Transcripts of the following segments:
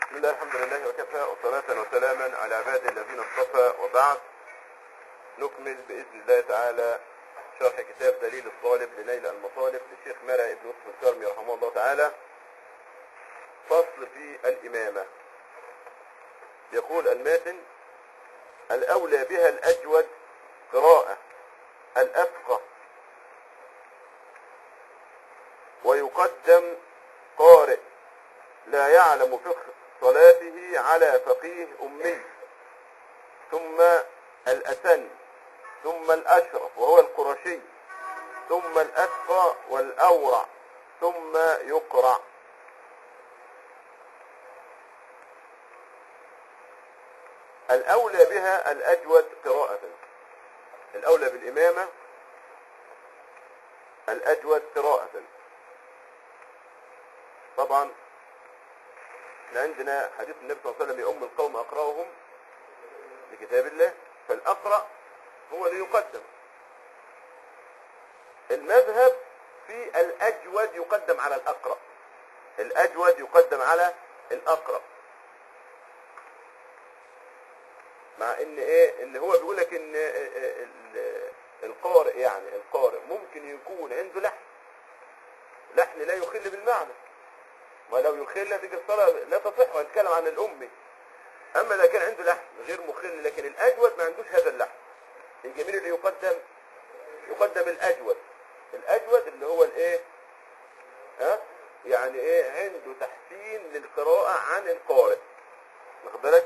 بسم الله الحمد لله وكفى وصلاة وسلاما على عباد الذين اصطفى وبعد نكمل بإذن الله تعالى شرح كتاب دليل الطالب لنيل المطالب للشيخ مرعي بن يوسف الكرمي رحمه الله تعالى فصل في الإمامة يقول الماتن الأولى بها الأجود قراءة الأفقه ويقدم قارئ لا يعلم فقه صلاته على فقيه أمي ثم الأسن ثم الأشرف وهو القرشي ثم الأتقى والأورع ثم يقرع الأولى بها الأجود قراءة الأولى بالإمامة الأجود قراءة طبعا احنا عندنا حديث النبي صلى الله عليه وسلم يؤم القوم أقرأهم لكتاب الله فالأقرأ هو اللي يقدم المذهب في الأجود يقدم على الأقرأ الأجود يقدم على الأقرأ مع ان ايه ان هو بيقول لك ان ال- القارئ يعني القارئ ممكن يكون عنده لحن لحن لا يخل بالمعنى ولو يخل تيجي الصلاة لا تصح ونتكلم عن الأمي أما إذا كان عنده لحن غير مخل لكن الأجود ما عندوش هذا اللحن الجميل اللي يقدم يقدم الأجود الأجود اللي هو الإيه ها يعني إيه عنده تحسين للقراءة عن القارئ واخد بالك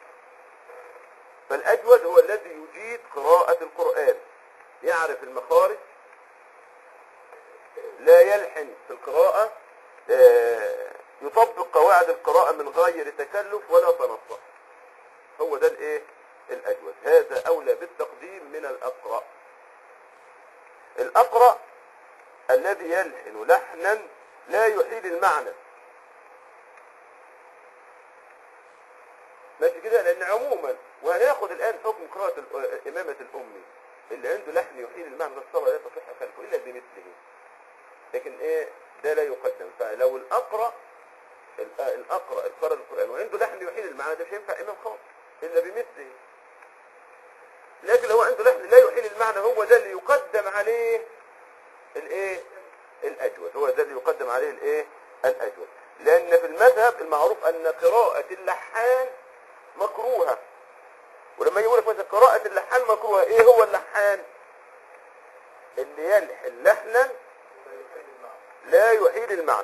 فالأجود هو الذي يجيد قراءة القرآن يعرف المخارج لا يلحن في القراءة آه، يطبق قواعد القراءة من غير تكلف ولا تنطع هو ده الايه الأجود هذا أولى بالتقديم من الأقرأ الأقرأ الذي يلحن لحنا لا يحيل المعنى ماشي كده لأن عموما وهناخد الآن حكم قراءة ال- إمامة الأمي اللي عنده لحن يحيل المعنى ده الصلاة لا تصح خلفه إلا بمثله لكن إيه ده لا يقدم فلو الأقرأ ال- آه، الأقرأ القرأ القرآن وعنده لحن يحيل المعنى ده مش هينفع إمام خاص إلا بمثله لكن لو عنده لحن لا يحيل المعنى هو ده اللي يقدم عليه الايه الاجود هو ده اللي يقدم عليه الايه الاجود لان في المذهب المعروف ان قراءة اللحان مكروهة ولما يقول لك مثلا قراءة اللحان مكروهة ايه هو اللحان اللي يلحن لحنا لا يحيل المعنى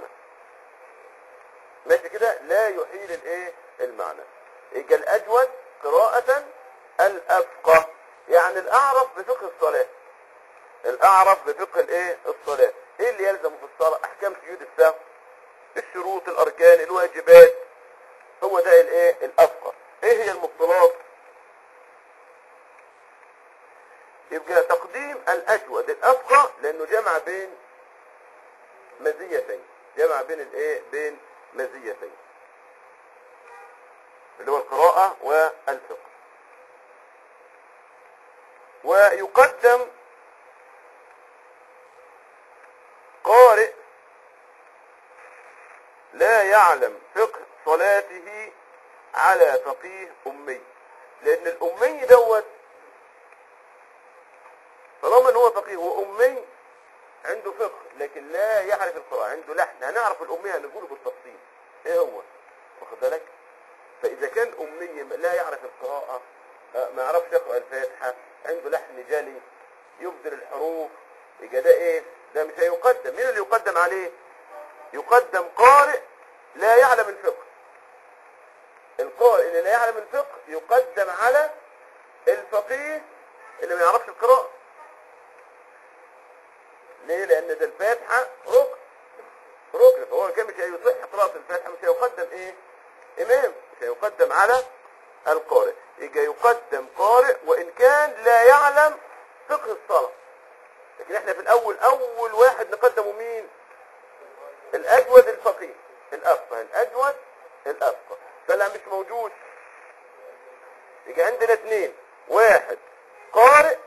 ماشي كده لا يحيل الايه المعنى يبقى الاجود قراءة الافقه يعني الاعرف بفقه الصلاة الاعرف بفقه الايه الصلاة ايه اللي يلزم في الصلاة احكام سجود السهو الشروط الاركان الواجبات هو ده الايه الافقه ايه هي المبطلات يبقى تقديم الاجود الافقه لانه جمع بين مزيتين جمع بين الايه بين مزيتين اللي هو القراءة والفقه ويقدم قارئ لا يعلم فقه صلاته على فقيه أمي لأن الأمي دوت طالما ان هو فقيه وأمي عنده فقه لكن لا يعرف القراءة عنده لحن هنعرف الأمية هنقوله بالتفصيل ايه هو واخد بالك فإذا كان أمي لا يعرف القراءة آه، ما يعرفش يقرأ الفاتحة عنده لحن جلي يبدل الحروف يبقى ده ايه ده مش هيقدم مين اللي يقدم عليه يقدم قارئ لا يعلم الفقه القارئ اللي لا يعلم الفقه يقدم على الفقيه اللي ما يعرفش القراءة ليه لان ده الفاتحة ركن ركن فهو كان مش هيصح قراءة الفاتحة مش هيقدم ايه امام مش هيقدم على القارئ يجي يقدم قارئ وان كان لا يعلم فقه الصلاة لكن احنا في الاول اول واحد نقدمه مين الاجود الفقيه الافقه الاجود الافقه فلا مش موجود يجي عندنا اثنين واحد قارئ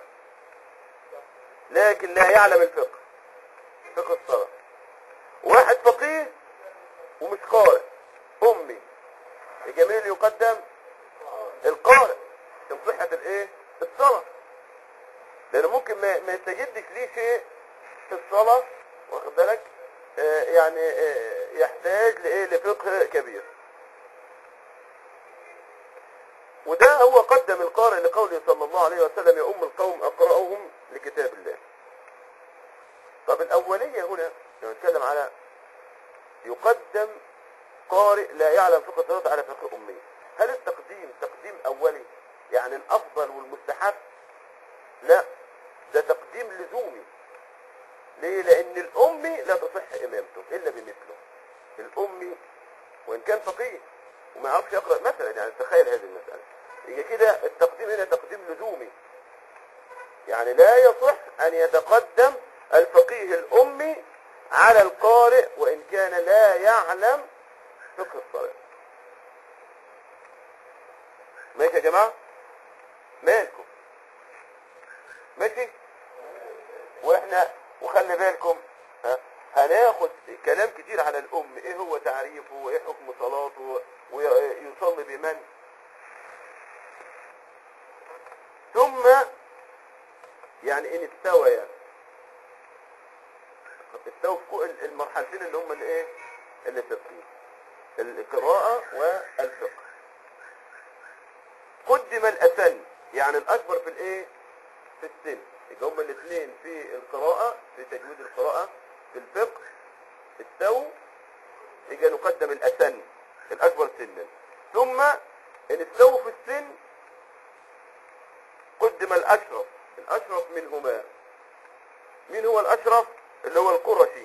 لكن لا يعلم الفقه فقه الصلاة واحد فقيه ومش قارئ امي يبقى مين اللي يقدم القارئ من صحة الايه الصلاة لانه ممكن ما, ما يستجدش ليه شيء في الصلاة واخد بالك آه يعني آه يحتاج لايه لفقه كبير وده هو قدم القارئ لقوله صلى الله عليه وسلم يا أم القوم أقرأهم لكتاب الله طب الأولية هنا لما نتكلم على يقدم قارئ لا يعلم فقه الصلاة على فقه أمي هل التقديم تقديم أولي يعني الأفضل والمستحب لا ده تقديم لزومي ليه لأن الأمي لا تصح إمامته إلا بمثله الأمي وإن كان فقيه وما يعرفش يقرأ مثلا يعني تخيل هذه المسألة يبقى كده التقديم هنا تقديم لزومي يعني لا يصح أن يتقدم الفقيه الأمي على القارئ وإن كان لا يعلم فقه الصلاة ماشي يا جماعة مالكم ماشي واحنا وخلي بالكم ها هناخد كلام كتير على الأم ايه هو تعريفه وايه حكم صلاته ويصلي بمن ثم يعني ان استوى يعني استوى في كل المرحلتين اللي هم الايه اللي تبقيه القراءة والفقه قدم الأسن يعني الأكبر في الايه في السن يبقى هما الاثنين في القراءة في تجويد القراءة في الفقه استووا يبقى نقدم الأسن الأكبر سنا ثم إن استووا في السن قدم الأشرف الأشرف منهما مين هو الأشرف اللي هو القرشي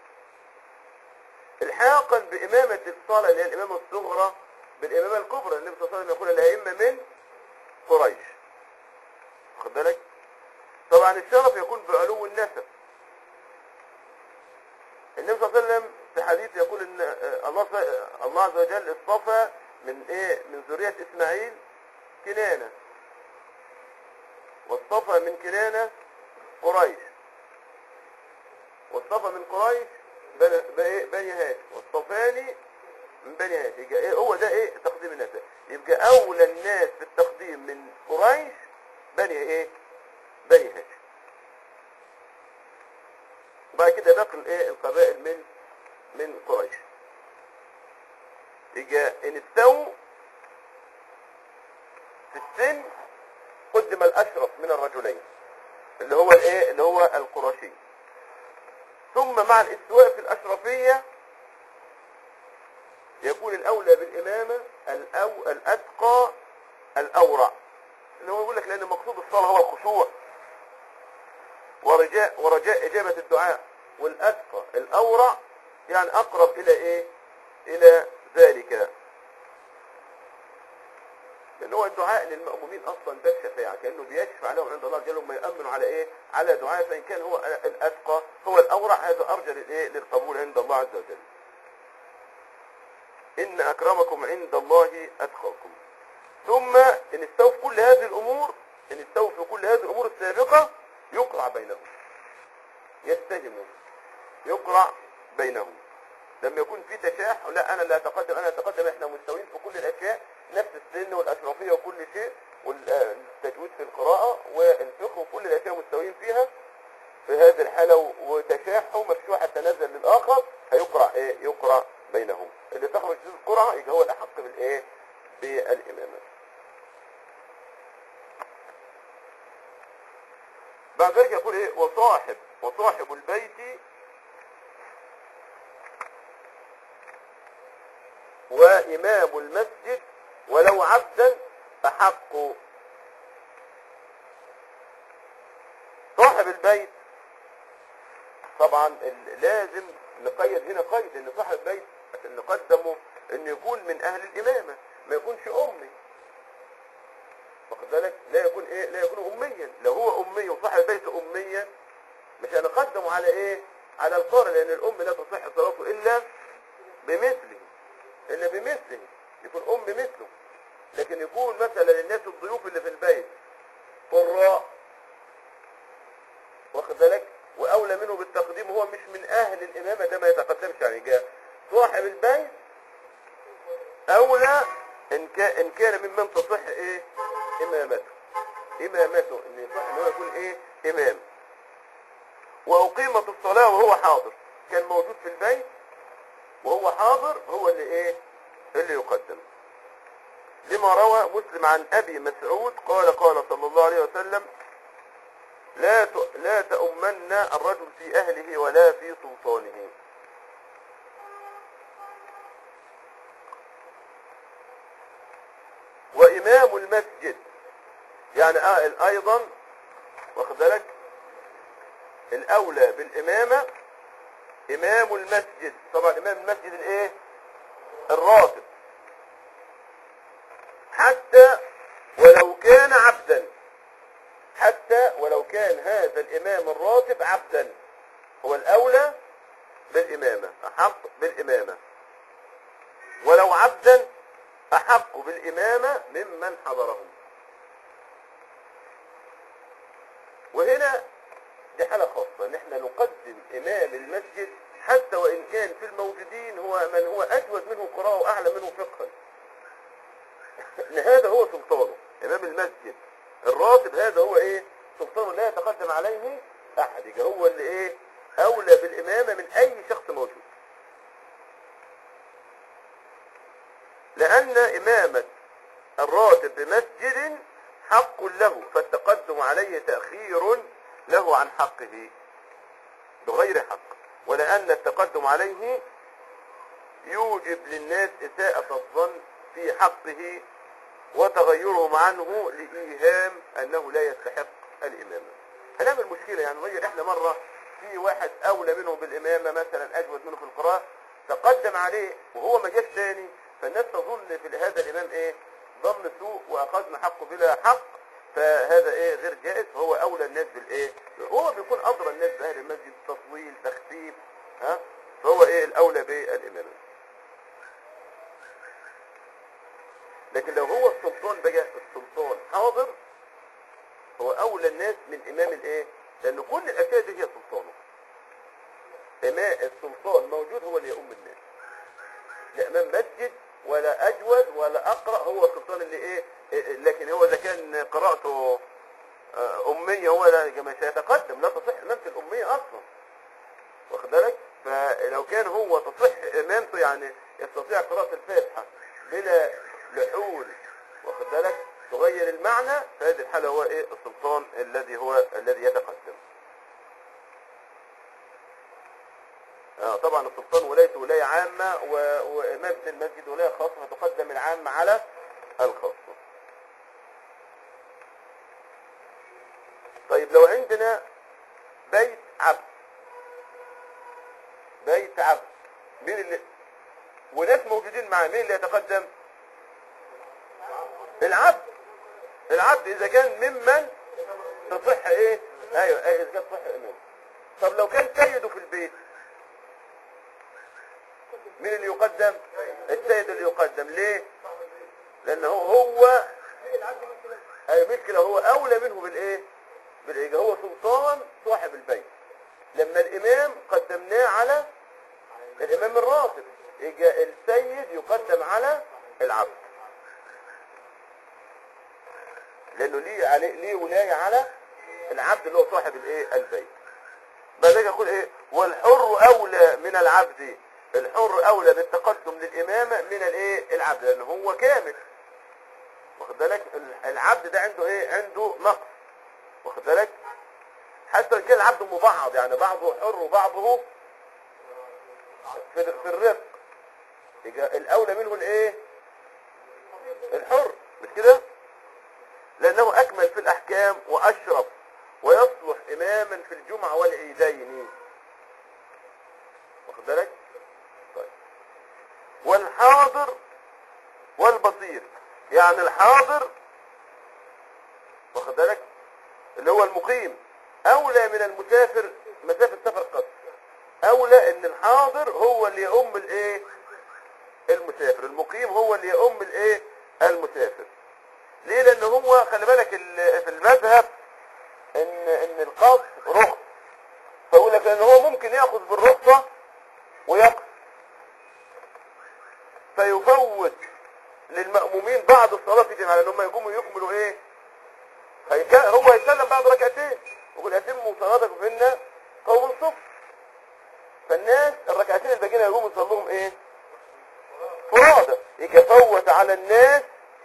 الحاقا بإمامة الصلاة اللي هي الإمامة الصغرى بالإمامة الكبرى النبي صلى الله عليه وسلم يقول الأئمة من قريش واخد بالك طبعا الشرف يكون بعلو النسب النبي صلى الله عليه وسلم في حديث يقول ان الله الله عز وجل اصطفى من ايه من ذرية اسماعيل كنانة واصطفى من كنانة قريش واصطفى من قريش بني, بني, بني هاشم واصطفاني من بني هاشم يبقى ايه هو ده ايه تقديم الناس يبقى اولى الناس في التقديم من قريش بني ايه بني هاشم وبعد كده باقي الايه القبائل من من قريش يجي ان استووا في السن قدم الاشرف من الرجلين اللي هو الايه اللي هو القرشي ثم مع الاستواء في الاشرفيه يكون الاولى بالامامه الأو الاتقى الاورع اللي هو يقول لك لان مقصود الصلاه هو الخشوع ورجاء ورجاء إجابة الدعاء والأتقى الأورع يعني أقرب إلى إيه إلى ذلك لأن هو الدعاء للمأمومين أصلا ده الشفاعة كأنه بيشفع لهم عند الله جل ما يأمنوا على إيه على دعاء فإن كان هو الأتقى هو الأورع هذا أرجى للإيه للقبول عند الله عز وجل إن أكرمكم عند الله أتقاكم ثم إن استوفوا كل هذه الأمور إن استوفوا كل هذه الأمور السابقة يقرع بينهم يتهموا يقرع بينهم لما يكون في تشاح لا انا لا اتقدم انا اتقدم احنا مستويين في كل الاشياء نفس السن والاشرفيه وكل شيء والتجويد في القراءه والفقه وكل الاشياء مستويين فيها في هذه الحاله وتشاحوا ما فيش واحد تنازل للاخر هيقرع ايه يقرع بينهم اللي تخرج في القرعه يبقى هو الاحق بالايه بالامامه بعد ذلك يقول ايه وصاحب وصاحب البيت وإمام المسجد ولو عبدا أحق صاحب البيت طبعا ال- لازم نقيد هنا قيد ان صاحب البيت عشان نقدمه انه يكون من اهل الامامه ما يكونش امي واخد بالك لا يكون ايه لا يكون اميا لو هو امي وصاحب البيت اميا مش هنقدمه على ايه على القارئ لان الام لا تصح صلاته الا بمثله الا بمثله يكون ام مثله لكن يكون مثلا الناس الضيوف اللي في البيت قراء واخد بالك واولى منه بالتقديم هو مش من اهل الامامه ده ما يتقدمش يعني جاء صاحب البيت اولى ان كان ان كان ممن تصح ايه امامته امامته ان يصح ان هو يكون ايه امام واقيمت الصلاه وهو حاضر كان موجود في البيت وهو حاضر هو اللي ايه اللي يقدم لما روى مسلم عن ابي مسعود قال قال صلى الله عليه وسلم لا ت- لا تؤمن الرجل في اهله ولا في سلطانه وامام المسجد يعني آه ايضا واخد بالك الاولى بالامامه امام المسجد طبعا امام المسجد الايه الراتب حتى ولو كان عبدا حتى ولو كان هذا الامام الراتب عبدا هو الاولى بالامامه احق بالامامه ولو عبدا احق بالامامه ممن حضرهم وهنا دي حالة خاصة ان احنا نقدم امام المسجد حتى وان كان في الموجودين هو من هو اجود منه قراءة واعلى منه فقها ان هذا هو سلطانه امام المسجد الراتب هذا هو ايه سلطانه لا يتقدم عليه احد يبقى هو اللي ايه اولى بالامامة من اي شخص موجود لان امامة الراتب بمسجد حق له فالتقدم عليه تأخير له عن حقه بغير حق ولأن التقدم عليه يوجب للناس إساءة الظن في حقه وتغيرهم عنه لإيهام أنه لا يستحق الإمامة هنعمل مشكلة يعني غير إحنا مرة في واحد أولى منه بالإمامة مثلا أجود منه في القراءة تقدم عليه وهو ما جاش تاني فالناس تظن في هذا الإمام إيه ظن سوء وأخذنا حقه بلا حق فهذا ايه غير جائز هو اولى الناس بالايه هو بيكون ادرى الناس باهل المسجد تطويل تخفيف ها فهو ايه الاولى بالامامه لكن لو هو السلطان بقى السلطان حاضر هو اولى الناس من امام الايه لان كل الاشياء دي هي سلطانه امام السلطان موجود هو اللي يؤم الناس لا امام مسجد ولا اجود ولا اقرا هو السلطان اللي ايه إيه، لكن هو اذا كان قراءته آه، اميه هو لا مش هيتقدم لا تصح امامه الاميه اصلا واخد بالك فلو كان هو تصح امامته يعني يستطيع قراءه الفاتحه بلا لحول واخد بالك تغير المعنى فهذه الحاله هو ايه السلطان الذي هو الذي يتقدم آه طبعا السلطان ولايته ولاية عامة و- وإمامة المسجد ولاية خاصة فتقدم العامة على الخاصة طيب لو عندنا بيت عبد بيت عبد مين اللي وناس موجودين معاه مين اللي يتقدم العبد العبد اذا كان ممن تصح ايه ايوه ايوه اذا كان تصح امام طب لو كان سيده في البيت مين اللي يقدم السيد اللي يقدم ليه لان هو هو اي ملك له هو اولى منه بالايه بالايه هو سلطان صاحب البيت لما الامام قدمناه على الامام الراتب يجي السيد يقدم على العبد لانه ليه عليه ليه ولايه على العبد اللي هو صاحب الايه البيت بعد ذلك يقول ايه والحر اولى من العبد الحر اولى بالتقدم للامامه من الايه العبد لان هو كامل واخد بالك ال- العبد ده عنده ايه عنده نقص واخد بالك حتى ان كان العبد مبعض يعني بعضه حر وبعضه في, في الرق يبقى الاولى منه الايه الحر مش كده لانه اكمل في الاحكام واشرف ويصلح اماما في الجمعه والعيدين واخد بالك طيب والحاضر والبصير يعني الحاضر واخد بالك اللي هو المقيم اولى من المسافر مسافه سفر قصر اولى ان الحاضر هو اللي يؤم الايه المسافر المقيم هو اللي يؤم الايه المسافر ليه لان هو خلي بالك ال- في المذهب ان ان القصر رخص فيقول لك ان هو ممكن ياخذ بالرخصه ويقصر فيفوت للمأمومين بعد الصلاة في جماعة لأن هم يقوموا يكملوا ايه هيك- هو يسلم بعد ركعتين يقول أتموا صلاتكم فإن قوم الصف فالناس الركعتين الباقيين يقوموا يصلوهم ايه فرادى يتفوت على الناس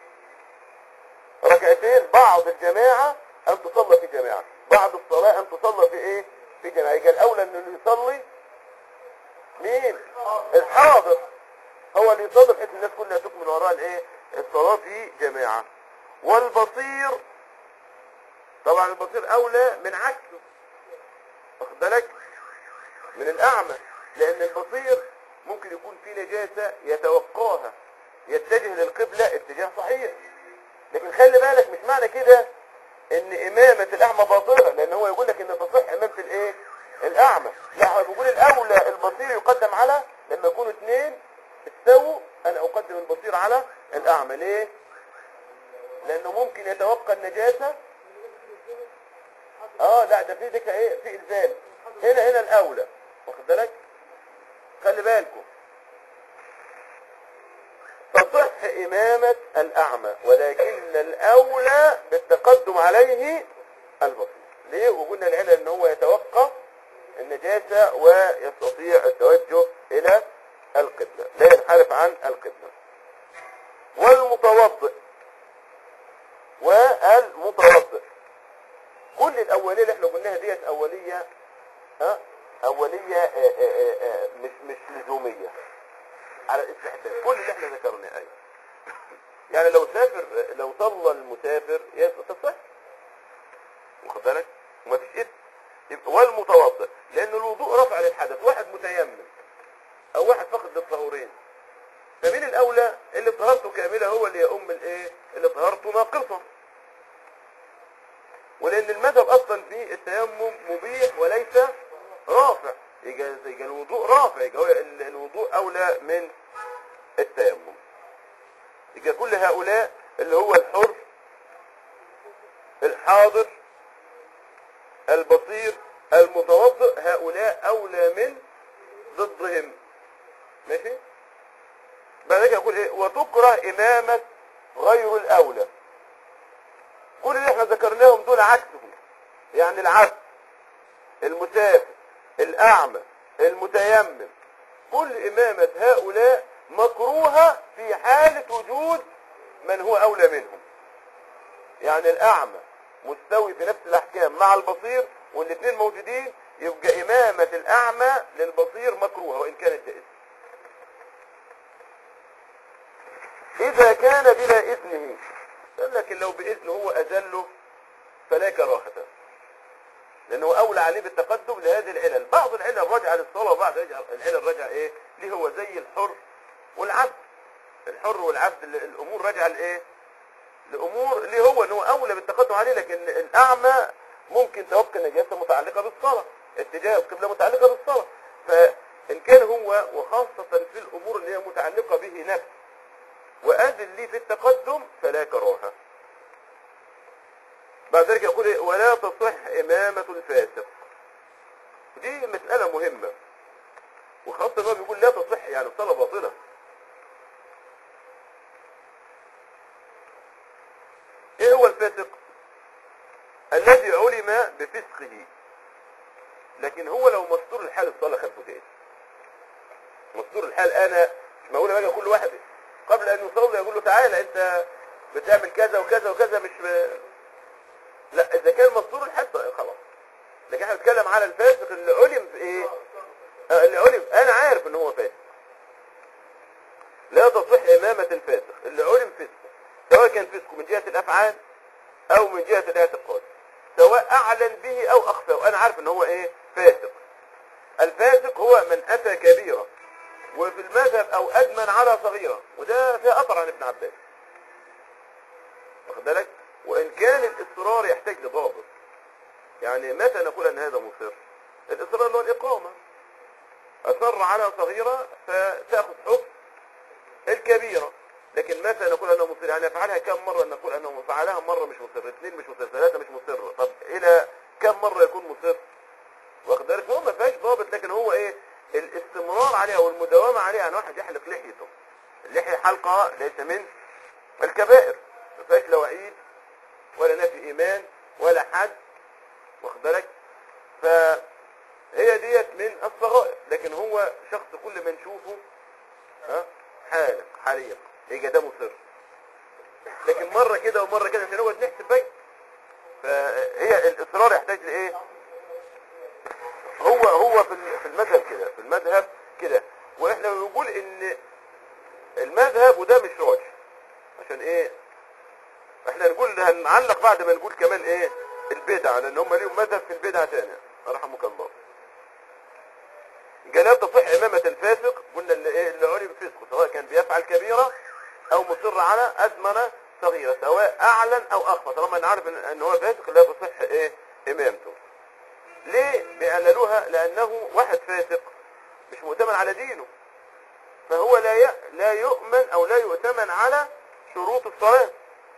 ركعتين بعض الجماعة أن تصلى في جماعة بعد الصلاة أن تصلى في إيه في جماعة يبقى الأولى أنه يصلي مين الحاضر هو اللي يصلي بحيث الناس كلها تكمل وراء الإيه الصلاة في جماعة والبصير طبعا البصير أولى من عكسه واخد بالك من الأعمى لأن البصير ممكن يكون في نجاسة يتوقاها يتجه للقبلة اتجاه صحيح لكن خلي بالك مش معنى كده ان امامة الاعمى باطلة لان هو يقول لك ان تصح امامة الايه الاعمى لا هو بيقول الاولى البصير يقدم على لما يكونوا اثنين استووا انا اقدم البصير على الاعمى ليه لانه ممكن يتوقع النجاسة اه لا ده في ذيك ايه في الزام هنا هنا الاولى واخد بالك خلي بالكم تصح إمامة الأعمى ولكن الأولى بالتقدم عليه البصير ليه؟ وقلنا العلة أن هو يتوقف النجاسة ويستطيع التوجه إلى القبلة لا ينحرف عن القبلة والمتوضئ والمتوضئ كل الأولية اللي احنا قلناها ديت أولية ها أولية آه، آه، آه، مش مش لزومية على الاستحباب كل اللي احنا ذكرناه ايوه يعني لو سافر لو صلى المسافر يبقى تصح واخد بالك ومفيش اثم يبقى والمتوضئ لان الوضوء رفع للحدث واحد متيمم او واحد فقد للطهورين فمين الاولى اللي طهارته كامله هو اللي يؤم الايه اللي طهارته ناقصه ولان المذهب اصلا في التيمم مبيح وليس رافع يبقى يبقى الوضوء رافع يبقى هو ال- الوضوء اولى من التيمم يبقى كل هؤلاء اللي هو الحر الحاضر البصير المتوضئ هؤلاء اولى من ضدهم ماشي بعد كده يقول ايه وتكره امامة غير الاولى كل اللي احنا ذكرناهم دول عكسهم يعني العكس المسافر الأعمى المتيمم كل إمامة هؤلاء مكروهة في حالة وجود من هو أولى منهم يعني الأعمى مستوي في نفس الأحكام مع البصير والاثنين موجودين يبقى إمامة الأعمى للبصير مكروهة وإن كانت جائزة إذا كان بلا إذنه قال لكن لو بإذنه هو أذله فلا كراهة لأنه أولى عليه بالتقدم لهذه العلل بعض العلل راجعة للصلاة وبعض العلل راجعة إيه ليه هو زي الحر والعبد الحر والعبد ال- الأمور راجعة لإيه لأمور ليه هو أنه أولى بالتقدم عليه لكن الأعمى ممكن توقع النجاسة متعلقة بالصلاة اتجاه القبلة متعلقة بالصلاة فإن كان هو وخاصة في الأمور اللي هي متعلقة به نفس وأذن لي في التقدم فلا كراهة بعد ذلك يقول إيه؟ ولا تصح إمامة الفاسق دي مسألة مهمة وخاصة هو بيقول لا تصح يعني الصلاة باطلة ايه هو الفاسق الذي علم بفسقه لكن هو لو مستور الحال الصلاة خلفه جائز مستور الحال انا مش معقول بقى كل واحد قبل ان يصلي يقول له تعالى انت بتعمل كذا وكذا وكذا مش ب... لا اذا كان مستور الحال خلاص لكن احنا بنتكلم على الفاسق اللي علم في ايه آه، اللي علم انا عارف ان هو فاسق لا تصح امامة الفاسق اللي علم فسقه سواء كان فسقه من جهة الافعال او من جهة الاعتقاد سواء اعلن به او اخفى وانا عارف ان هو ايه فاسق الفاسق هو من اتى كبيرة وفي المذهب او ادمن على صغيرة وده فيها اثر عن ابن عباس واخد بالك وان كان الاصرار يحتاج لضابط يعني متى نقول ان هذا مصر الاصرار اللي هو الاقامة اصر على صغيرة فتاخذ حكم الكبيرة لكن متى نقول انه مصر يعني يفعلها كم مرة نقول انه فعلها مرة مش مصر اثنين مش مصر ثلاثة مش مصر طب الى كم مرة يكون مصر واخد بالك هو ما فيهاش ضابط لكن هو ايه الاستمرار عليها والمداومة عليها يعني واحد يحلق لحيته اللحية حلقة ليس من الكبائر ما فيهاش لا وعيد ولا نفي ايمان ولا حد واخد بالك فهي ديت من الصغائر لكن هو شخص كل ما نشوفه ها حالق حريق يجي ده مصر لكن مره كده ومره كده مش هنقعد نحسب بقى فهي الاصرار يحتاج لايه هو هو في ال- في المذهب كده في المذهب كده واحنا بنقول ان المذهب وده مش راجح عشان ايه احنا نقول هنعلق بعد ما نقول كمان ايه البدع لان هم ليهم مذهب في البدع تاني رحمك الله قال لا تصح امامة الفاسق قلنا اللي ايه اللي علم فسقه سواء كان بيفعل كبيرة او مصر على ازمنة صغيرة سواء اعلن او اخفى طالما نعرف ان ان هو فاسق لا تصح ايه امامته ليه بيعللوها لانه واحد فاسق مش مؤتمن على دينه فهو لا ي... لا يؤمن او لا يؤتمن على شروط الصلاة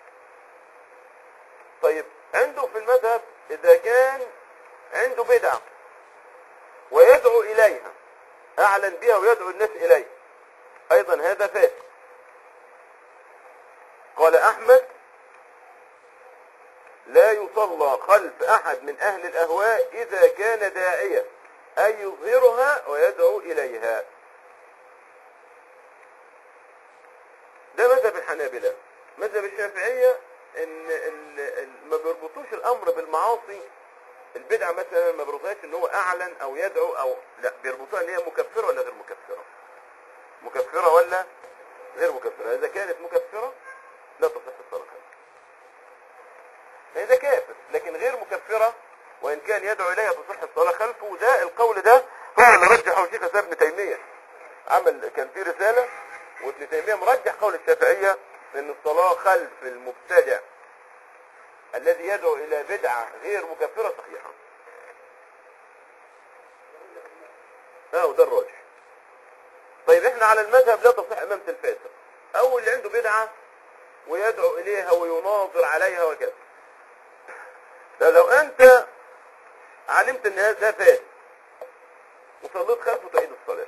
طيب عنده في المذهب اذا كان عنده بدعة ويدعو اليها اعلن بها ويدعو الناس اليه ايضا هذا فاسق قال احمد لا يصلى خلف احد من اهل الاهواء اذا كان داعيا اي يظهرها ويدعو اليها ده مذهب الحنابلة مذهب الشافعية ان ال- ال- ما بيربطوش الامر بالمعاصي البدعة مثلا ما بيربطوهاش ان هو اعلن او يدعو او لا بيربطوها ان هي مكفرة ولا غير مكفرة مكفرة ولا غير مكفرة اذا كانت مكفرة لا تصح الصلاة إذا كافر لكن غير مكفرة وإن كان يدعو إليها تصح الصلاة خلفه وده القول ده هو اللي رجحه شيخ الإسلام ابن تيمية عمل كان في رسالة وابن تيمية مرجح قول الشافعية إن الصلاة خلف المبتدع الذي يدعو إلى بدعة غير مكفرة صحيحة اه وده الراجح طيب احنا على المذهب لا تصح امامة الفاسق او اللي عنده بدعة ويدعو اليها ويناظر عليها وكذا فلو انت علمت ان هذا فاسق وصليت خلفه تعيد الصلاة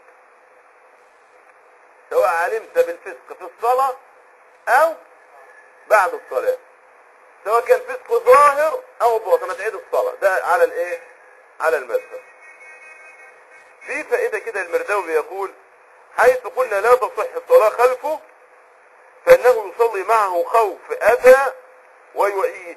سواء علمت بالفسق في الصلاة او بعد الصلاة سواء كان فسق ظاهر او باطن تعيد الصلاة ده على الايه على المذهب في فائدة كده المرداوي بيقول حيث قلنا لا تصح الصلاة خلفه فإنه يصلي معه خوف أذى ويعيد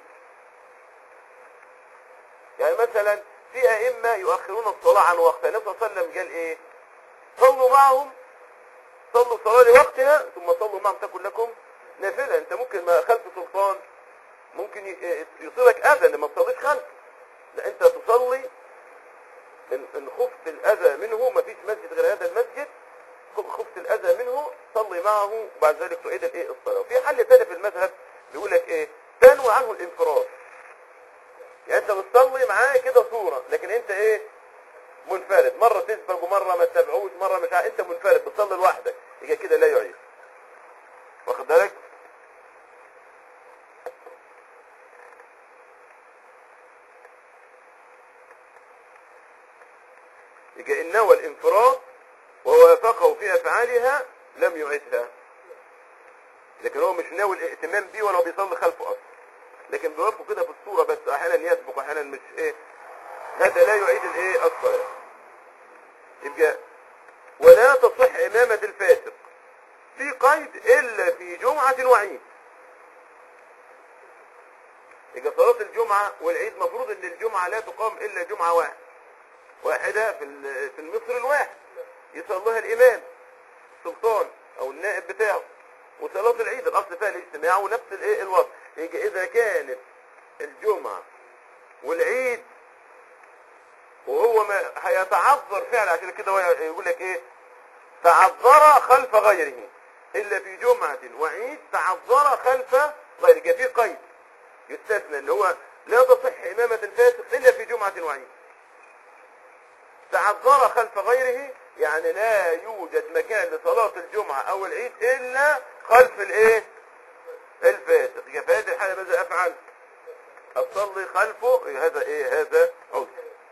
يعني مثلا في أئمة يؤخرون الصلاة عن وقتها النبي صلى الله عليه وسلم قال إيه صلوا معهم صلوا الصلاة لوقتها ثم صلوا معهم تكن لكم نافلة أنت ممكن ما خلف سلطان ممكن ي- يصيبك أذى لما تصليش خلف لا أنت تصلي إن إن خفت الأذى منه ما فيش مسجد غير هذا المسجد خفت الأذى منه صلي معه بعد ذلك تعيد الإيه الصلاة وفي حل تاني في المذهب بيقول لك إيه تنوي عنه الانفراد يعني أنت بتصلي معاه كده صورة لكن أنت إيه منفرد مرة تسبق ومرة ما تتابعوش مرة مش عارف أنت منفرد بتصلي لوحدك يبقى كده لا يعيد واخد بالك يبقى إن نوى الانفراد ووافقه في أفعالها لم يعدها لكن هو مش ناوي الاهتمام بيه ولا هو بيصلي خلفه أصلا لكن بيوافقه كده في الصورة بس أحيانا يسبق وأحيانا مش إيه هذا لا يعيد الإيه الصلاة يبقى ولا تصح إمامة الفاسق في قيد إلا في جمعة وعيد يبقى صلاة الجمعة والعيد مفروض ان الجمعة لا تقام الا جمعة واحدة واحدة في ال- في المصر الواحد يصليها الامام سلطان او النائب بتاعه وصلاة العيد الاصل فيها الاجتماع ونفس الايه الوضع يجي اذا كانت الجمعة والعيد وهو ما هيتعذر فعلا عشان كده هو يقول لك ايه تعذر خلف غيره الا في جمعة وعيد تعذر خلف غيره يبقى في قيد يستثنى اللي هو لا تصح إمامة الفاسق إلا في جمعة وعيد تعذر خلف غيره يعني لا يوجد مكان لصلاة الجمعة أو العيد إلا خلف الإيه الفاسق يبقى في هذه الحالة ماذا أفعل أصلي خلفه هذا إيه هذا عذر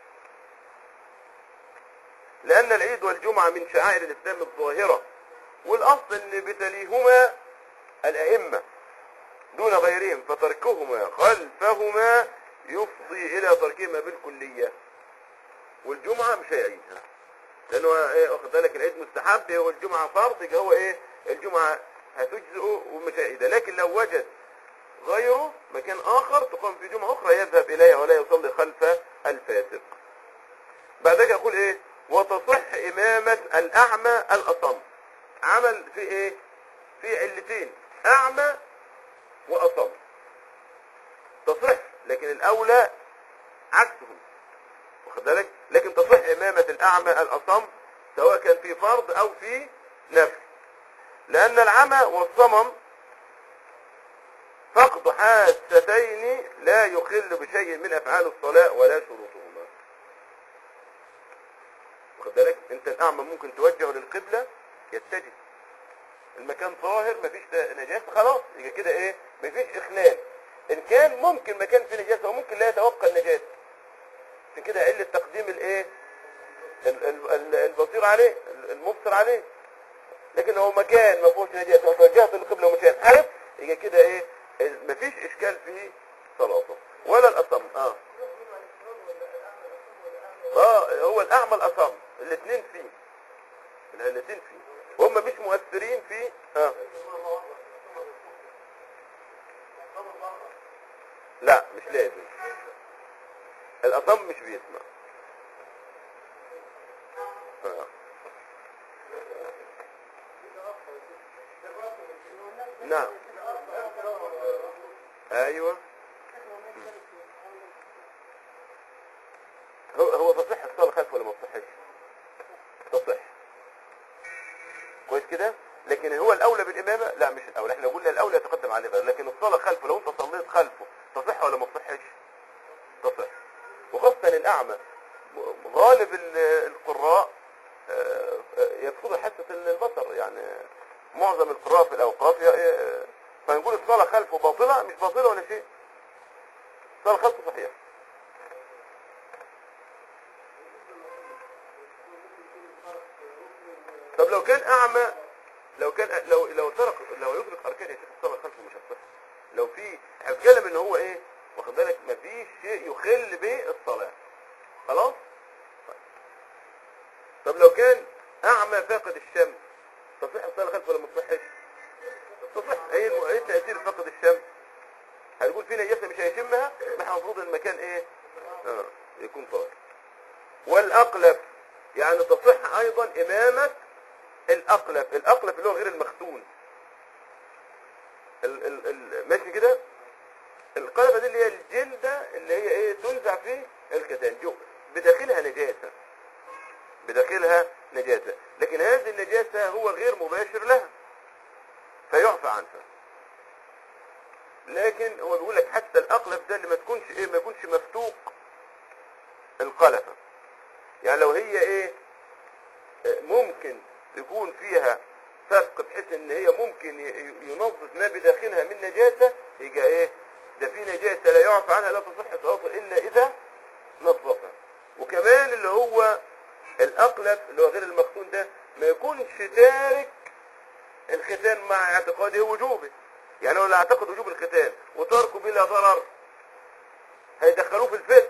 لأن العيد والجمعة من شعائر الإسلام الظاهرة والأصل أن بتليهما الأئمة دون غيرهم فتركهما خلفهما يفضي إلى تركهما بالكلية والجمعة مش هيعيدها لأنه إيه واخد بالك العيد مستحب هو الجمعة فرض يبقى هو إيه الجمعة هتجزئه ومش هيعيدها لكن لو وجد غيره مكان آخر تقام في جمعة أخرى يذهب إليها ولا يصلي خلف الفاسق بعد ذلك يقول إيه وتصح إمامة الأعمى الأصم عمل في إيه في علتين أعمى وأصم تصح لكن الأولى عكسهم واخد بالك لكن تصح إمامة الأعمى الأصم سواء كان في فرض أو في نفل لأن العمى والصمم فقد حاستين لا يخل بشيء من أفعال الصلاة ولا شروطهما واخد بالك انت الأعمى ممكن توجهه للقبلة يتجه المكان طاهر مفيش نجاسة خلاص يبقى كده ايه مفيش إخلال إن كان ممكن مكان فيه نجاسة وممكن لا يتوقع النجاسة عشان كده علة تقديم الايه ال- ال- ال- البصير عليه المبصر عليه لكن هو مكان ما فيهوش نجاسة وتوجهت للقبلة ومش عارف يبقى كده ايه ال- مفيش اشكال في صلاته ولا الاصم اه اه هو الاعمى الاصم الاثنين فيه الاثنين فيه وهم مش مؤثرين في اه لا مش لازم الاصم مش بيسمع آه. نعم ايوه هو هو تصح الصلاه خلف ولا ما تصحش تصح كويس كده لكن هو الاولى بالامامه لا مش الاولى احنا قلنا الاولى يتقدم عليه غير لكن الصلاه خلفه لو انت صليت خلفه تصح ولا ما تصحش تصح وخاصه الاعمى غالب ال- القراء آه، آه، يفقدوا حاسه البصر يعني معظم القراء في الاوقاف ي- ي- فنقول الصلاه خلفه باطله مش باطله ولا شيء الصلاه خلفه صحيح طب لو كان اعمى لو كان لو لو ترك لو يدرك اركان يا شيخ الصلاه خلفه مش هتصح لو في احنا بنتكلم ان هو ايه واخد بالك مفيش شيء يخل بالصلاه خلاص طيب. طب لو كان اعمى فاقد الشمس تصح الصلاه خلفه ولا ما تصحش تصح ايه الم- ايه تاثير فقد الشمس هنقول في نجاسه مش هيشمها ما احنا المفروض المكان ايه اه يكون طاهر والاقلب يعني تصح ايضا امامه الاقلب الاقلب اللي هو غير المختون ال ال ال ماشي كده القلبة دي اللي هي الجلدة اللي هي ايه تنزع في الختان جو بداخلها نجاسة بداخلها نجاسة لكن هذه النجاسة هو غير مباشر لها فيعفى عنها لكن هو بيقول لك حتى الاقلب ده اللي ما تكونش ايه ما يكونش مفتوق القلفة يعني لو هي ايه آه، ممكن يكون فيها فرق بحيث ان هي ممكن ي- ينظف ما بداخلها من نجاسة يبقى ايه ده في نجاسة لا يعفى عنها لا تصح صلاته الا اذا نظفها وكمان اللي هو الاقلب اللي هو غير المختون ده ما يكونش تارك الختان مع اعتقاده وجوبه يعني هو لا يعتقد وجوب الختان وتركه بلا ضرر هيدخلوه في الفسق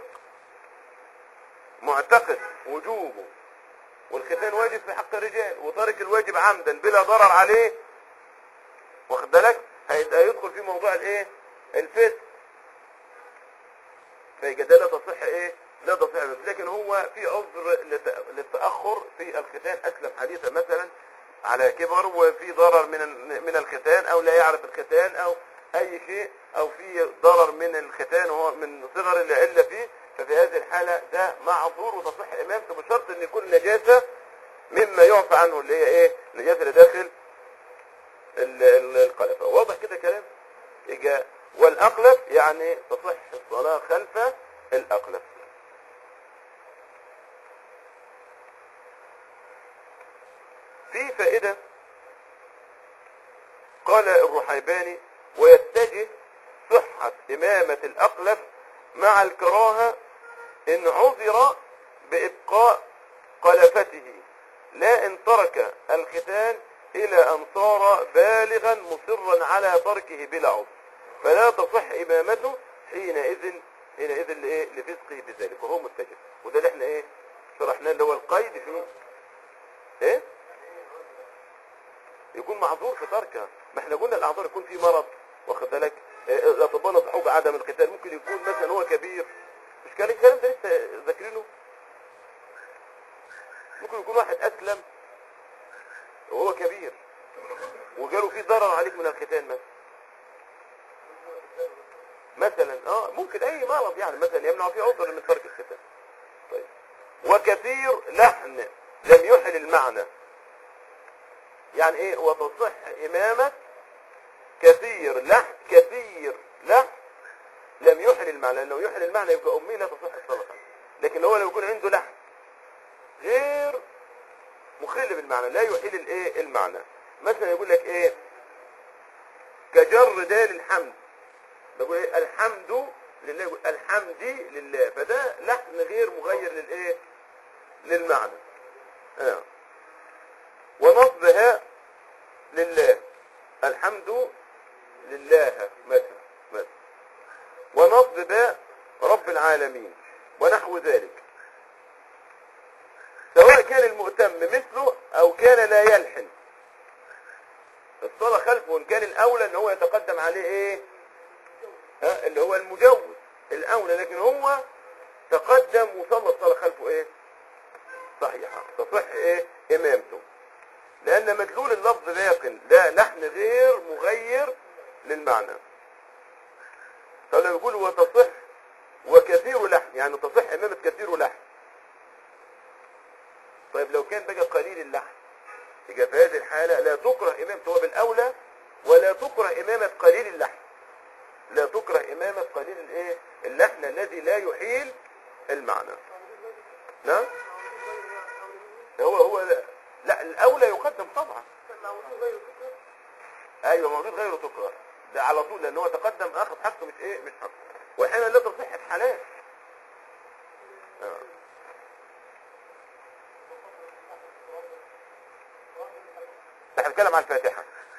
معتقد وجوبه والختان واجب في حق الرجال وترك الواجب عمدا بلا ضرر عليه واخد بالك هيبقى يدخل في موضوع الايه الفسق فيبقى ده لا تصح ايه لا تصح بس لكن هو في عذر لت- للتاخر في الختان اسلم حديثا مثلا على كبر وفي ضرر من ال- من الختان او لا يعرف الختان او اي شيء او في ضرر من الختان وهو من صغر العله فيه ففي هذه الحاله ده معذور وتصح امامته بشرط ان يكون النجاسه مما يعفى عنه اللي هي ايه النجاسه اللي داخل ال- ال- القلفه واضح كده كلام يجا والاقلب يعني تصح الصلاه خلف الاقلب في فائده قال الرحيباني ويتجه صحة إمامة الأقلب مع الكراهة إن عذر بإبقاء قلفته لا إن ترك الختان إلى أن صار بالغا مصرا على تركه بلا عذر فلا تصح إمامته حينئذ حينئذ لإيه؟ لفسقه بذلك وهو متجه وده اللي احنا ايه شرحناه اللي هو القيد في ايه يكون معذور في تركها ما احنا قلنا الاعذار يكون في مرض واخد بالك آه، الاطباء نصحوه بعدم القتال ممكن يكون مثلا هو كبير مش كان الكلام ده لسه ذاكرينه ممكن يكون واحد اسلم وهو كبير وجاله فيه ضرر عليك من الختان مثلا مثلا اه ممكن اي مرض يعني مثلا يمنع فيه عذر من ترك الختان طيب وكثير لحن لم يحل المعنى يعني ايه وتصح امامه كثير لحن كثير لحن لم يحل المعنى لانه يحل المعنى يبقى امي لا تصح الصلاه لكن هو لو يكون عنده لحن غير مخل بالمعنى لا يحل الايه المعنى مثلا يقول لك ايه كجر دال الحمد بقول ايه الحمد لله يقول الحمد لله فده لحن غير مغير للايه للمعنى آه. ونصبها لله الحمد لله مثلا مثلا ونصب باء رب العالمين ونحو ذلك سواء كان المؤتم مثله او كان لا يلحن الصلاة خلفه وان كان الاولى ان هو يتقدم عليه ايه ها اللي هو المجوز الاولى لكن هو تقدم وصلى الصلاة خلفه ايه صحيحة تصح ايه امامته لان مدلول اللفظ باق لا لحن غير مغير للمعنى فلو يقول وتصح وكثير لحن يعني تصح امامة كثير لحن طيب لو كان بقى قليل اللحن يبقى في هذه الحالة لا تكره امامته هو بالاولى ولا تكره امامة قليل اللحن لا تكره امامة قليل الايه اللحن الذي لا يحيل المعنى نعم هو هو لا, لا الاولى يقدم طبعا ايوه موجود غيره تكره ده على طول لان هو تقدم اخذ حقه مش ايه مش حقه واحيانا لا تصح في حالات آه. احنا بنتكلم عن الفاتحه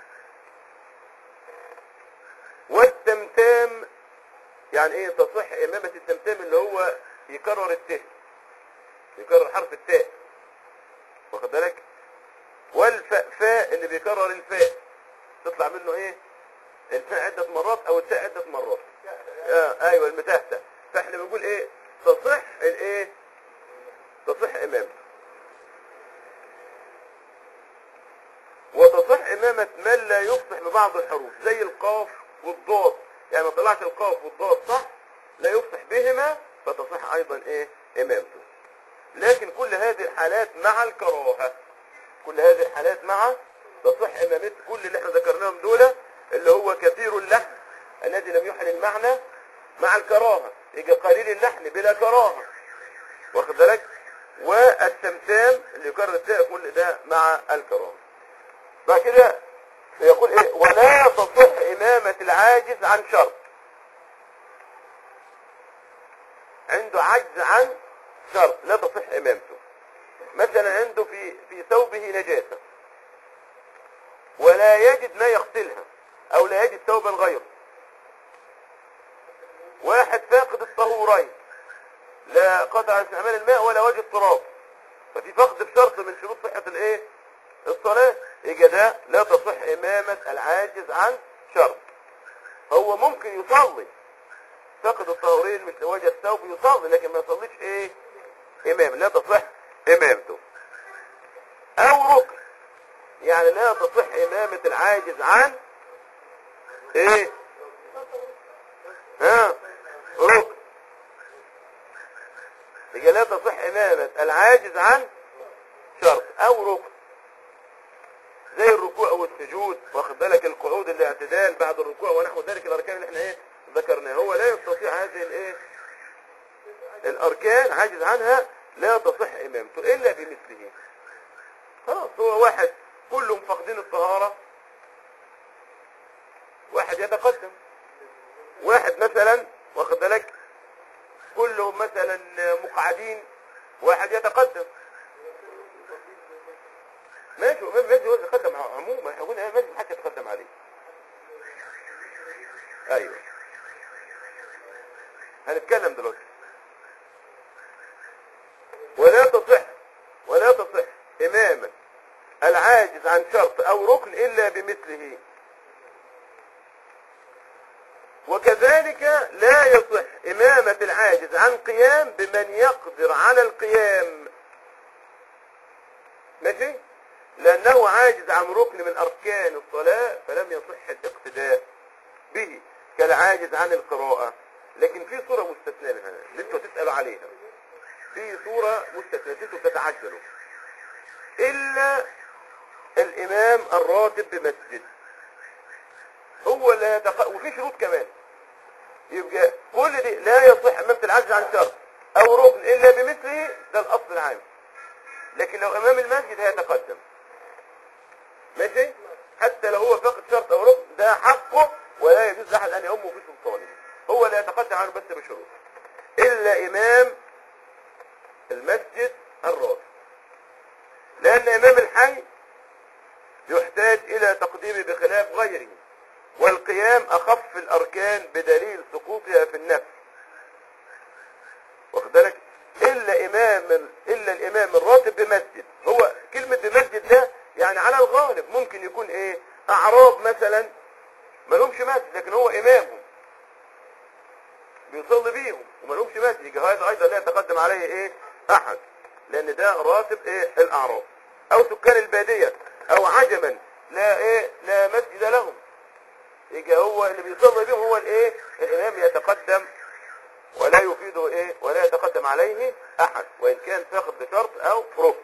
والتمتام يعني ايه تصح امامه التمتام اللي هو يكرر الت يكرر حرف التاء واخد بالك والفاء فاء اللي بيكرر الفاء تطلع منه ايه الفاء عدة مرات او التاء عدة مرات آه ايوه المتهتة فاحنا بنقول ايه تصح الايه تصح امامه وتصح امامة من لا يفصح ببعض الحروف زي القاف والضاد يعني ما طلعش القاف والضاد صح لا يفصح بهما فتصح ايضا ايه امامته لكن كل هذه الحالات مع الكراهة كل هذه الحالات مع تصح امامته كل اللي احنا ذكرناهم دول اللي هو كثير اللحن الذي لم يحل المعنى مع الكراهة يجي قليل اللحن بلا كراهة واخد بالك والتمتام اللي يكرر التاء كل ده مع الكراهة بعد كده يقول ايه ولا تصح امامة العاجز عن شرط عنده عجز عن شرط لا تصح امامته مثلا عنده في في ثوبه نجاسة ولا يجد ما يغسلها او لا يجد ثوبا غيره واحد فاقد الطهورين لا قطع عن استعمال الماء ولا وجد تراب ففي فقد بشرط من شروط صحة الايه الصلاة يبقى ده لا تصح امامة العاجز عن شرط هو ممكن يصلي فقد الطهورين مش وجد ثوب يصلي لكن ما يصليش ايه امام لا تصح امامته او ركن يعني لا تصح امامة العاجز عن ايه ها ركن يبقى لا تصح امامة العاجز عن شرط او ركن زي الركوع والسجود واخد بالك القعود الاعتدال بعد الركوع ونحو ذلك الاركان اللي احنا ايه ذكرناها هو لا يستطيع هذه الايه الاركان عاجز عنها لا تصح امامته الا بمثله خلاص هو واحد كلهم فاقدين الطهارة واحد يتقدم واحد مثلا واخد بالك كلهم مثلا مقعدين واحد يتقدم ماشي وإمام المسجد هو اللي يتقدم عموما احنا قلنا إمام المسجد محدش يتقدم عليه أيوه هنتكلم دلوقتي ولا تصح ولا تصح إماما العاجز عن شرط أو ركن إلا بمثله وكذلك لا يصح إمامة العاجز عن قيام بمن يقدر على القيام ماشي لأنه عاجز عن ركن من أركان الصلاة فلم يصح الاقتداء به كالعاجز عن القراءة لكن في صورة مستثناة منها اللي انتوا تسألوا عليها في صورة مستثناة انتوا تتعجلوا إلا الإمام الراتب بمسجد هو لا يتق... وفي شروط كمان يبقى كل دي لا يصح امامة العجز عن شرط او ركن الا بمثله ده الاصل العام لكن لو امام المسجد هيتقدم ماشي حتى لو هو فاقد شرط او ركن ده حقه ولا يجوز لاحد ان يؤمه في سلطانه هو لا يتقدم عنه بس بشروط الا امام المسجد الراتب لان امام الحي يحتاج الى تقديمه بخلاف غيره والقيام اخف الاركان بدليل سقوطها في النفس واخد بالك الا امام الا الامام الراتب بمسجد هو كلمه بمسجد ده يعني على الغالب ممكن يكون ايه اعراب مثلا ما لهمش مسجد لكن هو امامهم بيصلي بيهم وما لهمش مسجد يبقى هذا ايضا لا يتقدم عليه ايه احد لان ده راتب ايه الاعراب او سكان الباديه او عجما لا ايه لا مسجد لهم يبقى هو اللي بيصلي بهم هو الايه الامام يتقدم ولا يفيده ايه ولا يتقدم عليه احد وان كان فاقد بشرط او ركن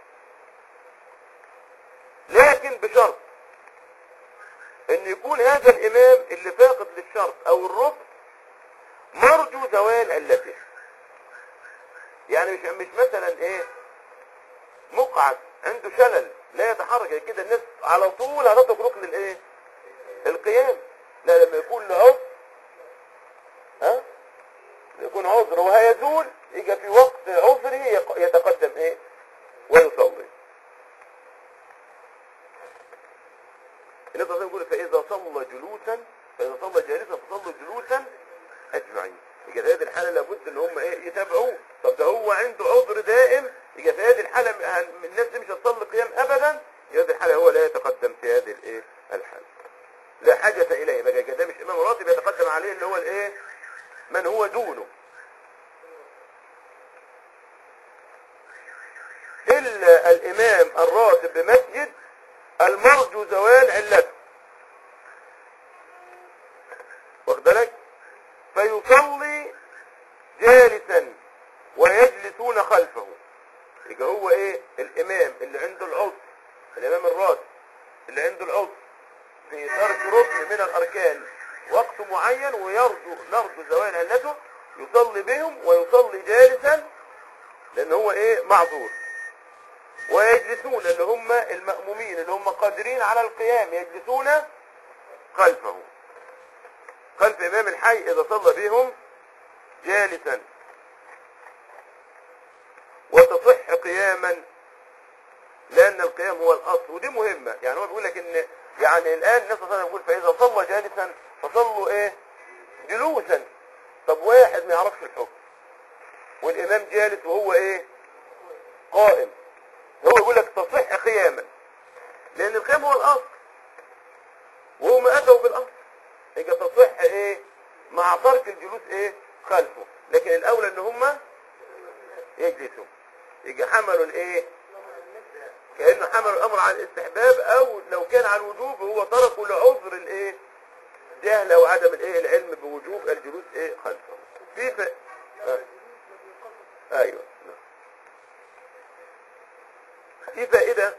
لكن بشرط ان يكون هذا الامام اللي فاقد للشرط او الركن مرجو زوال علته يعني مش مش مثلا ايه مقعد عنده شلل لا يتحرك يعني كده الناس على طول هتترك ركن الايه القيام لا لما يكون له عذر ها يكون عذر وهيزول يجي في وقت عذره يق- يتقدم ايه ويصلي النبي صلى الله عليه وسلم يقول فاذا صلى جلوسا فاذا صلى جالسا فصلوا جلوسا اجمعين يبقى في هذه الحاله لابد ان هم ايه يتابعوه طب ده هو عنده عذر دائم يبقى في هذه الحاله م- الناس دي مش هتصلي قيام ابدا في هذه الحاله هو لا يتقدم في هذه الايه الحاله لا حاجة إليه بقى ده مش إمام راتب يتقدم عليه اللي هو الإيه من هو دونه إلا الإمام الراتب بمسجد المرجو زوال علته واخد بالك فيصلي جالسا ويجلسون خلفه يبقى هو ايه الامام اللي عنده العذر الامام الراتب اللي عنده العذر في ترك ركن من الاركان وقت معين ويرجو نرجو زوال علته يصلي بهم ويصلي جالسا لان هو ايه معذور ويجلسون اللي هم المأمومين اللي هم قادرين على القيام يجلسون خلفه خلف امام الحي اذا صلى بهم جالسا وتصح قياما لان القيام هو الاصل ودي مهمة يعني هو بيقول لك ان يعني الان النبي صلى الله عليه وسلم يقول فاذا صلى جالسا فصلوا ايه جلوسا طب واحد ما يعرفش الحكم والامام جالس وهو ايه قائم هو يقول لك تصح قياما لان القيام هو الاصل وهم اتوا بالاصل يبقى تصح ايه مع ترك الجلوس ايه خلفه لكن الاولى ان هم يجلسوا يبقى حملوا الايه كانه حملوا الامر على الاستحباب او لو كان على الوجوب هو تركه لعذر الايه جهل او عدم الايه العلم بوجوب الجلوس ايه خلفه في ف... آه. ايوه في فائده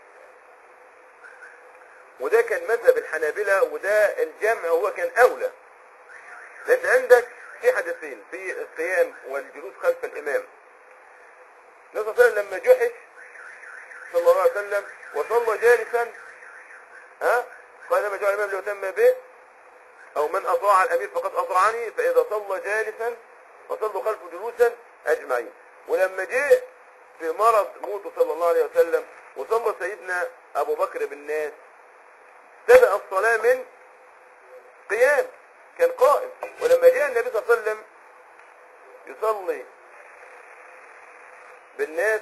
وده كان مذهب الحنابلة وده الجمع هو كان أولى لأن عندك في حدثين في القيام والجلوس خلف الإمام النبي صلى الله عليه وسلم لما جحش صلى الله عليه وسلم وصلى جالسا ها قال لما جاء الإمام ليتم به أو من أطاع الأمير فقد أطاعني فإذا صلى جالسا فصلوا خلفه جلوسا أجمعين ولما جاء في مرض موته صلى الله عليه وسلم وصلى سيدنا ابو بكر بالناس بدأ الصلاة من قيام كان قائم ولما جاء النبي صلى الله عليه وسلم يصلي بالناس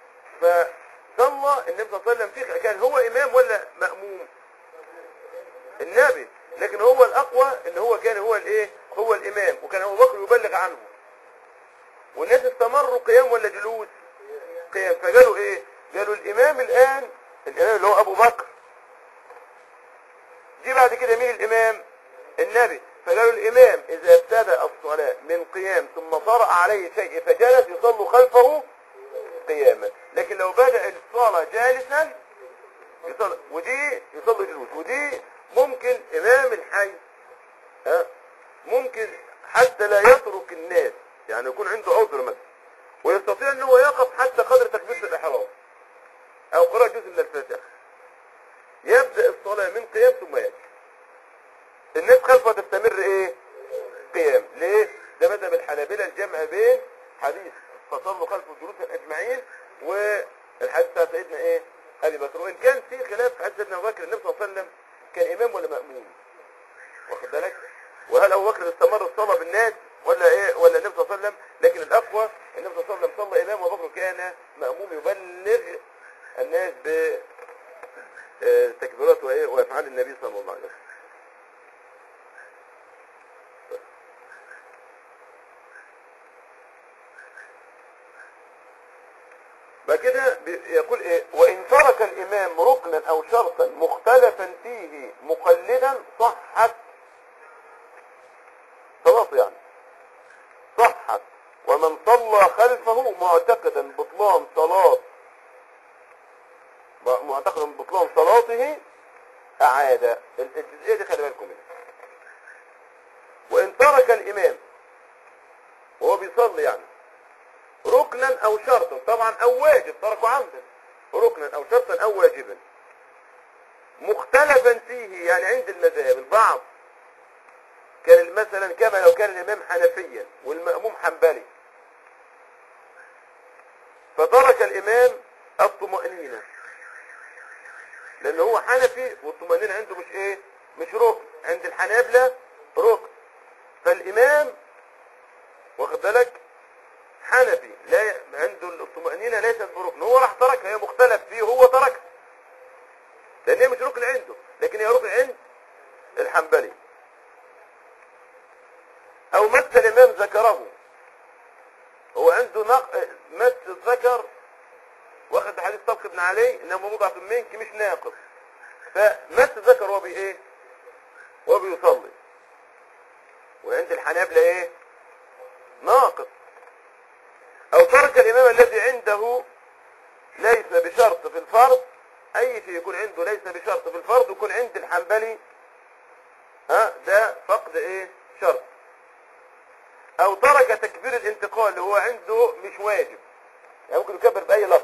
فصلى النبي صلى الله عليه وسلم فيه كان هو امام ولا مأموم النبي لكن هو الاقوى ان هو كان هو الايه هو الامام وكان ابو بكر يبلغ عنه والناس استمروا قيام ولا جلوس قيام فقالوا ايه قالوا الامام الان الامام اللي هو ابو بكر جه بعد كده مين الامام النبي فقالوا الامام اذا ابتدأ الصلاة من قيام ثم طرأ عليه شيء فجلس يصلوا خلفه قياما لكن لو بدأ الصلاة جالسا يصلي ودي يصلي جلوس ودي ممكن امام الحي ها ممكن حتى لا يترك الناس يعني يكون عنده عذر مثلا ويستطيع ان هو يقف حتى قدر تكبيرة الاحرام او قراءة جزء من الفاتحة يبدأ الصلاة من قيام ثم يأتي الناس خلفها تستمر ايه قيام ليه ده مذهب الحنابلة الجمع بين حديث فصلوا خلف جلوسا اجمعين والحديث بتاع سيدنا ايه ابي بكر وان كان في خلاف في حديث سيدنا ابو بكر النبي صلى الله عليه وسلم كان امام ولا ماموم واخد بالك وهل ابو بكر استمر الصلاه بالناس ولا ايه ولا النبي صلى الله عليه وسلم لكن الاقوى النبي صلى الله عليه وسلم صلى امام وابو بكر كان ماموم يبلغ الناس ب آه، تكبيرات وايه وافعال النبي صلى الله عليه وسلم بعد كده بي- يقول ايه وان ترك الامام ركنا او شرطا مختلفا فيه مقلدا صحت صلاته يعني صحت ومن صلى خلفه معتقدا بطلان صلاة معتقدا بطلان صلاته اعاد ال- الجزئية دي خلي بالكم منها وان ترك الامام وهو بيصلي يعني ركنا او شرطا طبعا او واجب تركوا عمدا ركنا او شرطا او واجبا مختلفا فيه يعني عند المذاهب البعض كان مثلا كما لو كان الامام حنفيا والمأموم حنبلي فترك الامام الطمأنينة لان هو حنفي والطمأنينة عنده مش ايه مش ركن عند الحنابلة ركن فالامام واخد بالك حنفي لا ي... عنده الطمأنينة ليست بركن هو راح تركها هي مختلف فيه هو تركها لان هي مش ركن عنده لكن هي ركن عند الحنبلي او مس الامام ذكره هو عنده نق... مس الذكر واخد حديث طبق بن علي انه موضع منك مش ناقص فمس الذكر وهو بي ايه وهو بيصلي وعند الحنابلة ايه ناقص او ترك الامام الذي عنده ليس بشرط في الفرض اي شيء يكون عنده ليس بشرط في الفرض يكون عند الحنبلي ها ده فقد ايه شرط او ترك تكبير الانتقال اللي هو عنده مش واجب يعني ممكن يكبر باي لفظ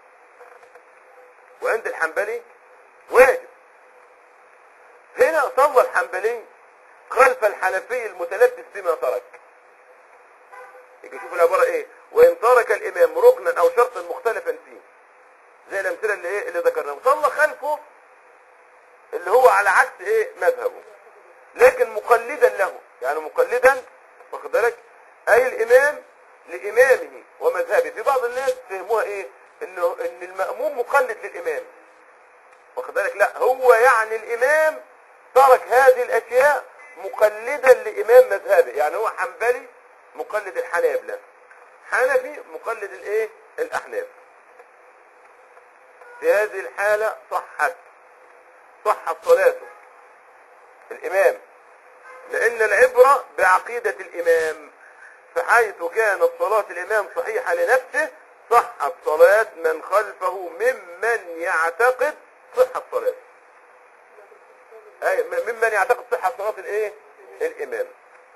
وعند الحنبلي واجب هنا صلى الحنبلي خلف الحنفي المتلبس بما ترك يجي شوف العبارة ايه وان ترك الامام ركنا او شرطا مختلفا فيه زي الامثلة اللي ايه اللي ذكرناها صلى خلفه اللي هو على عكس ايه مذهبه لكن مقلدا له يعني مقلدا واخد بالك اي الامام لامامه ومذهبه في بعض الناس فهموها ايه انه ان المأموم مقلد للامام واخد بالك لا هو يعني الامام ترك هذه الاشياء مقلدا لامام مذهبه يعني هو حنبلي مقلد الحنابلة حنفي مقلد الايه الاحناف في هذه الحالة صحت صحت صلاته الامام لان العبرة بعقيدة الامام فحيث كانت صلاة الامام صحيحة لنفسه صحت صلاة من خلفه ممن يعتقد صحة صلاته اي ممن يعتقد صحة صلاة الايه الامام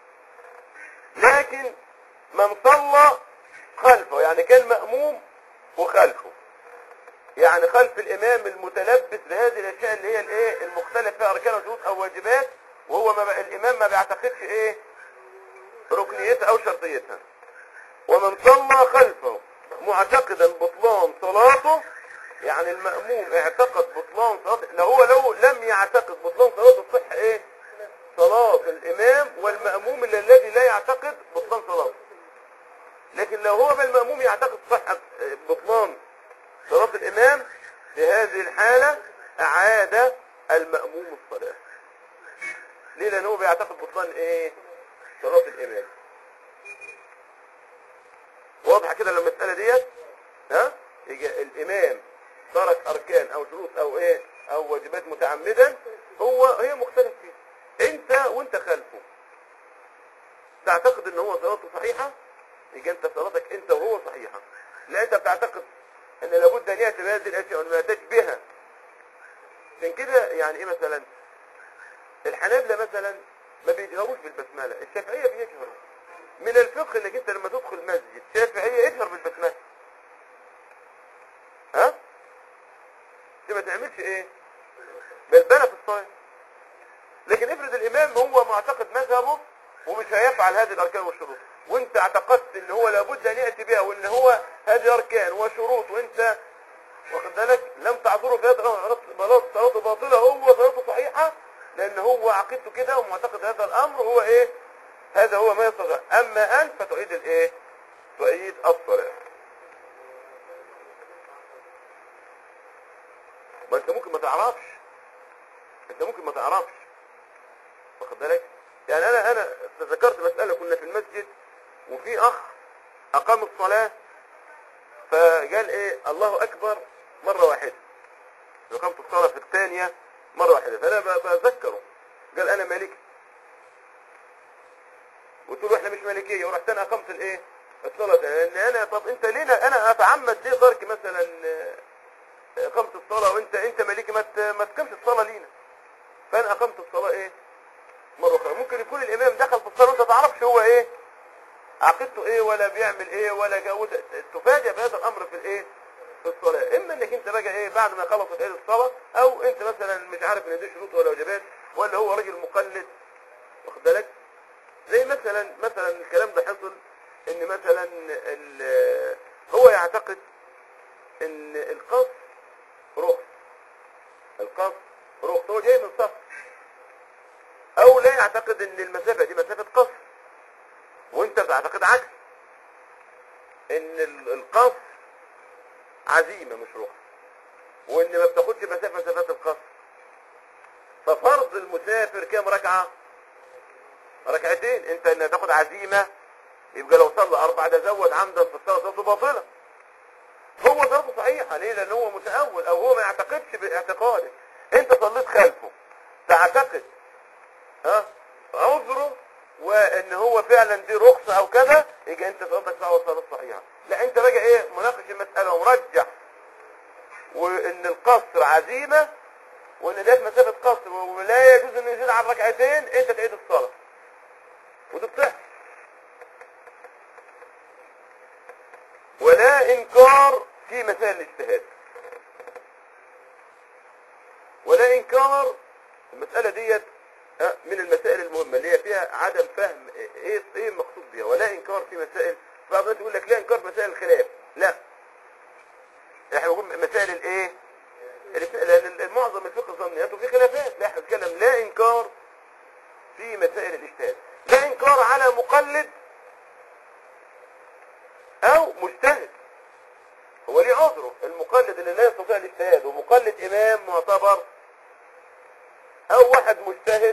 لكن من صلى خلفه يعني كان مأموم وخلفه يعني خلف الامام المتلبس بهذه الاشياء اللي هي الايه المختلف فيها اركان وشروط او واجبات وهو ما بقى الامام ما بيعتقدش ايه ركنيتها او شرطيتها ومن صلى خلفه معتقدا بطلان صلاته يعني المأموم اعتقد بطلان صلاة لو هو لو لم يعتقد بطلان صلاته تصح ايه صلاة الامام والمأموم اللي- الذي لا يعتقد بطلان صلاته لكن لو هو بالمأموم يعتقد صحة آه، بطلان صلاة الامام في هذه الحالة اعاد المأموم الصلاة ليه لان هو بيعتقد بطلان ايه صلاة الامام واضحة كده المسألة ديت ها يجي الامام ترك اركان او شروط او ايه او واجبات متعمدا هو هي مختلف فيها انت وانت خلفه تعتقد ان هو صلاته صحيحة يجي انت صلاتك انت وهو صحيحة لا انت بتعتقد ان لابد ان ياتي بهذه الاشياء وان ما ياتيش بها عشان كده يعني ايه مثلا الحنابلة مثلا ما بيجهروش بالبسملة الشافعية بيجهروا من الفقه انك انت لما تدخل مسجد شافعية اجهر بالبسملة ها انت ما تعملش ايه بلبلة في الصلاة لكن افرض الامام هو معتقد مذهبه ومش هيفعل هذه الاركان والشروط وانت اعتقدت ان هو لابد ان ياتي بها وان هو هذه اركان وشروط وانت واخد بالك لم تعذره في هذا الامر خلاص صلاته باطله هو صلاته صحيحه لان هو عقيدته كده ومعتقد هذا الامر هو ايه هذا هو ما يستطيع اما انت فتعيد الايه تعيد الصلاه ما انت ممكن ما تعرفش انت ممكن ما تعرفش واخد بالك يعني انا انا تذكرت مساله كنا في المسجد وفي اخ اقام الصلاه فقال ايه الله اكبر مره واحده اقامت الصلاه في الثانيه مره واحده فانا ب- بذكره قال انا مالكي قلت له احنا مش مالكيه ورحت انا اقمت الايه الصلاه لان انا طب انت ليه انا اتعمد ليه ترك مثلا آه، اقامت الصلاه وانت انت مالكي ما ت- ما تقيمش الصلاه لينا فانا اقمت الصلاه ايه مره اخرى ممكن يكون الامام دخل في الصلاه وانت تعرفش هو ايه عقيدته ايه ولا بيعمل ايه ولا جو تفاجئ بهذا الامر في الايه في الصلاه اما انك انت بقى ايه بعد ما خلصت ايه الصلاه او انت مثلا مش عارف ان دي شروط ولا واجبات ولا هو راجل مقلد واخد بالك زي مثلا مثلا الكلام ده حصل ان مثلا ال- هو يعتقد ان القصر رخص القصر رخص هو جاي من صف او لا يعتقد ان المسافة دي مسافة قصر وانت بتعتقد عكس ان ال- القصر عزيمة مش رخص وان ما بتاخدش مسافة مسافات القصر ففرض المسافر كام ركعة ركعتين انت ان تاخد عزيمة يبقى لو صلى اربع ده زود عمدا في الصلاة صلاته باطلة هو صلاته صحيحة ليه لان هو متأول او هو ما يعتقدش باعتقادك انت صليت خلفه تعتقد ها عذره وان هو فعلا دي رخصة او كذا يجي انت صلاتك صحيحة والصلاة صحيحة لا انت بقى ايه مناقش المسألة ومرجح وان القصر عزيمة وان ده مسافة قصر ولا يجوز انه يزيد عن ركعتين انت تعيد الصلاة ودي بتحصل ولا انكار في مسائل الاجتهاد ولا انكار المسألة ديت آه، من المسائل المهمة اللي هي فيها عدم فهم ايه ايه المقصود بها ولا انكار في مسائل بعض الناس يقول لك لا انكار في مسائل الخلاف لا احنا بنقول مسائل الايه الاف- لان المعظم الفقه الظنيات وفي خلافات لا احنا بنتكلم لا انكار في مسائل الاجتهاد لا انكار على مقلد او مجتهد هو ليه عذره المقلد اللي لا يستطيع الاجتهاد ومقلد امام معتبر او واحد مجتهد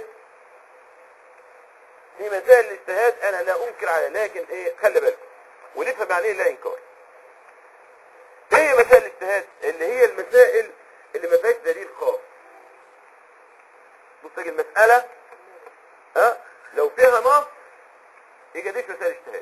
في مسائل الاجتهاد انا لا انكر عليه لكن ايه خلي بالك ونفهم يعني ايه لا انكار ايه هي مسائل الاجتهاد اللي هي المسائل اللي ما فيهاش دليل خاص بص تيجي المسألة ها لو فيها نص يبقى دي مش مسائل اجتهاد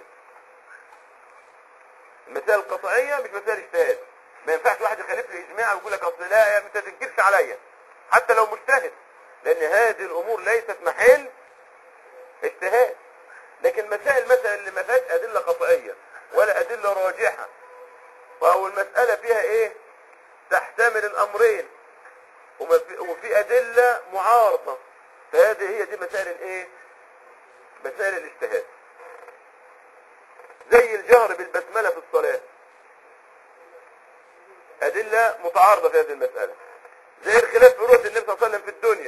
المسائل القطعية مش مسائل اجتهاد ما ينفعش واحد يخالف لي اجماع ويقول لك اصل لا يا انت تنكرش عليا حتى لو مجتهد لان هذه الامور ليست محل اجتهاد لكن مسائل مثلا اللي ما فيهاش ادله قطعيه ولا ادله راجحه فهو المساله فيها ايه تحتمل الامرين وما في- وفي ادله معارضه فهذه هي دي مسائل الايه مسائل الاجتهاد زي الجهر بالبسمله في الصلاه أدلة متعارضة في هذه المسألة زي الخلاف في رؤية النبي صلى الله عليه وسلم في الدنيا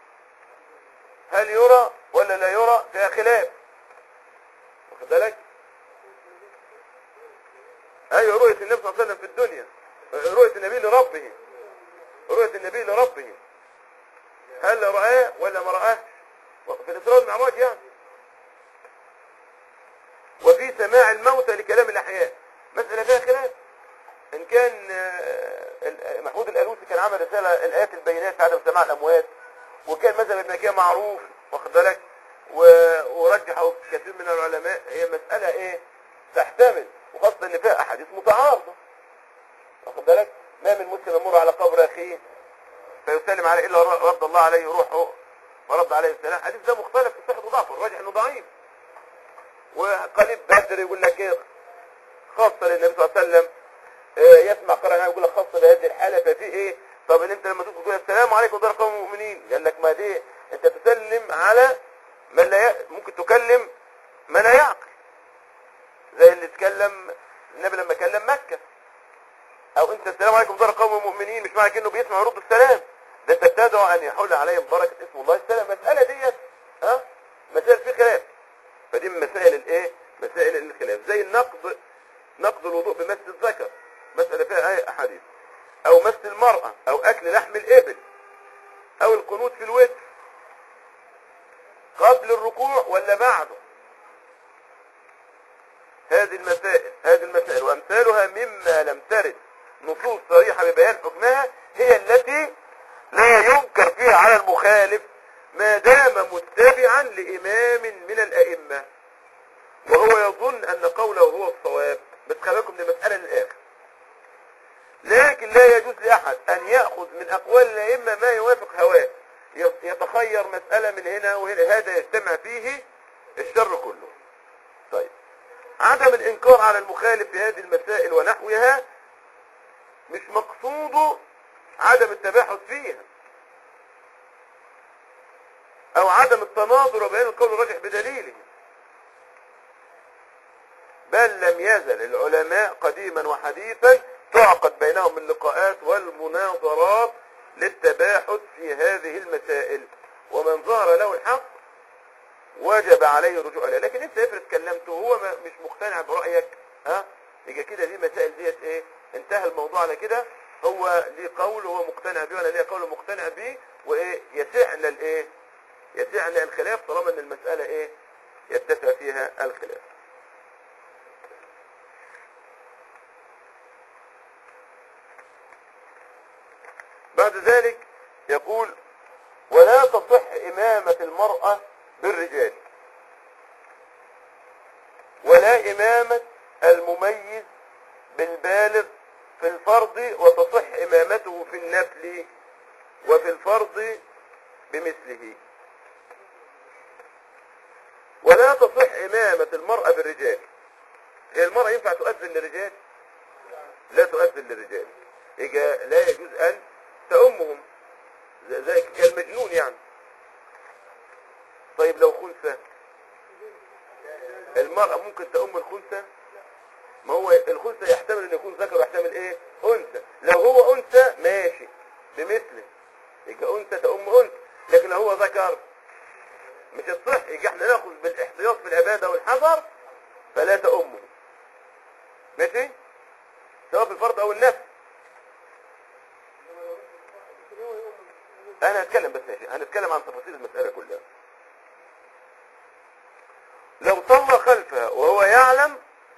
هل يرى ولا لا يرى فيها خلاف واخد بالك ايوه رؤية النبي صلى الله عليه وسلم في الدنيا رؤية النبي لربه رؤية النبي لربه هل رآه ولا ما رآه في الإسراء والمعراج يعني وفي سماع الموتى لكلام الأحياء مسألة فيها خلاف إن كان آه، ال- محمود الألوسي كان عمل رسالة الآيات البينات في عدم سماع الأموات وكان مذهب ابن كيه معروف واخد بالك و- ورجحه كثير من العلماء هي مسألة إيه تحتمل وخاصة إن فيها أحاديث متعارضة واخد بالك ما من مسلم يمر على قبر أخيه فيسلم عليه إلا رد الله عليه روحه ورد عليه السلام الحديث ده مختلف في صحة وضعفه الراجح إنه ضعيف وقريب بدر يقول لك إيه خاصة للنبي صلى الله عليه وسلم آه، يسمع قرآن يقول لك خاصة بهذه الحالة ففي إيه طب إن أنت لما تدخل تقول السلام عليكم ورحمة قوم المؤمنين قال لك ما دي أنت تسلم على من لا ي... ممكن تكلم من لا يعقل زي اللي اتكلم النبي لما كلم مكة او انت السلام عليكم دار قوم المؤمنين مش معنى انه بيسمع يرد السلام ده انت تدعو ان يحل عليهم بركه اسم الله السلام المساله ديت ها مسائل في خلاف فدي من مسائل الايه مسائل الخلاف زي النقض نقض الوضوء بمس الذكر مساله فيها ايه احاديث او مس المراه او اكل لحم الابل او القنوت في الوتر قبل الركوع ولا بعده هذه المسائل هذه المسائل وامثالها مما لم ترد نصوص صريحة ببيان حكمها هي التي لا ينكر فيها على المخالف ما دام متبعا لإمام من الأئمة وهو يظن أن قوله هو الصواب بس خلي بالكم من المسألة للآخر لكن لا يجوز لأحد أن يأخذ من أقوال الأئمة ما يوافق هواه يتخير مسألة من هنا وهنا هذا يجتمع فيه الشر كله طيب عدم الإنكار على المخالف في هذه المسائل ونحوها مش مقصوده عدم التباحث فيها او عدم التناظر وبيان القول الراجح بدليله بل لم يزل العلماء قديما وحديثا تعقد بينهم اللقاءات والمناظرات للتباحث في هذه المسائل ومن ظهر له الحق وجب عليه الرجوع اليه لكن انت افرض كلمته وهو ما- مش مقتنع برايك ها يبقى كده دي مسائل ديت ايه انتهى الموضوع على كده هو ليه قول وهو مقتنع بيه وانا ليه قول مقتنع بيه وايه يسعنا الايه يسعنا الخلاف طالما ان المساله ايه يتسع فيها الخلاف بعد ذلك يقول ولا تصح إمامة المرأة بالرجال ولا إمامة المميز بالبالغ في الفرض وتصح إمامته في النفل وفي الفرض بمثله ولا تصح إمامة المرأة بالرجال هي المرأة ينفع تؤذن للرجال لا تؤذن للرجال يجا لا يجوز أن تأمهم زي زي كالمجنون يعني طيب لو خنثى المرأة ممكن تأم الخنثى ما هو الخنثى يحتمل ان يكون ذكر ويحتمل ايه انثى لو هو انثى ماشي بمثله يبقى انثى تأم انثى لكن لو هو ذكر مش الصح يبقى احنا ناخذ بالاحتياط في العبادة والحذر فلا تأمه ماشي سواء في الفرض او النفس انا هتكلم بس ماشي هنتكلم عن تفاصيل المسألة كلها لو صلى خلفها وهو يعلم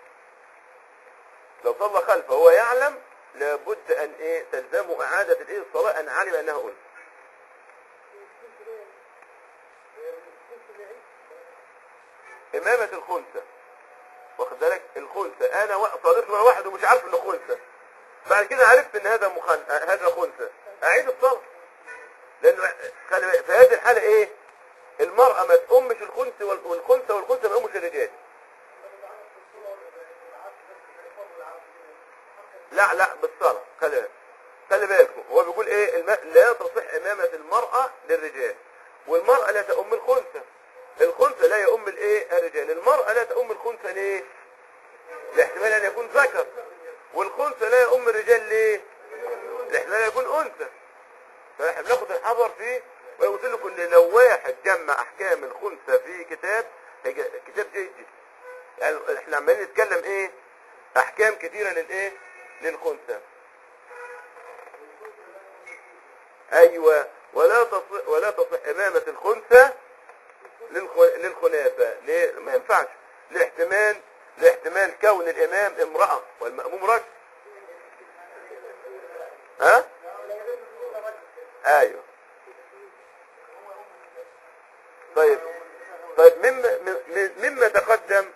لو صلى خلفه وهو يعلم لابد ان ايه تلزمه اعادة الايه الصلاة ان علم انها انثى امامة الخنثى واخد بالك الخنثى انا وا- صليت مع واحد ومش عارف انه خنثى بعد كده عرفت ان هذا مخن... هذا خنثى اعيد الصلاة لانه خلي بالك، في هذه الحالة ايه المرأة ما تأمش الخنثى وال- والخنثى والخنثى ما يأمش الرجال لا لا بالصلاة خلي خلي بالكم هو بيقول ايه الم... لا تصح امامة المرأة للرجال والمرأة لا تأم الخنثى الخنثى لا يؤم الايه الرجال المرأة لا تأم الخنثى ليه لاحتمال ان يكون ذكر والخنثى لا يؤم الرجال ليه احكام الخنثى في كتاب هيج- كتاب جيد جدا يعني احنا عمالين نتكلم ايه احكام كثيرة للايه للخنثى ايوه ولا تصح ولا تصح امامة الخنثى للخ- للخلافة ليه ما ينفعش لاحتمال لاحتمال كون الامام امرأة والمأموم رجل ها ايوه طيب طيب مما مم- مما تقدم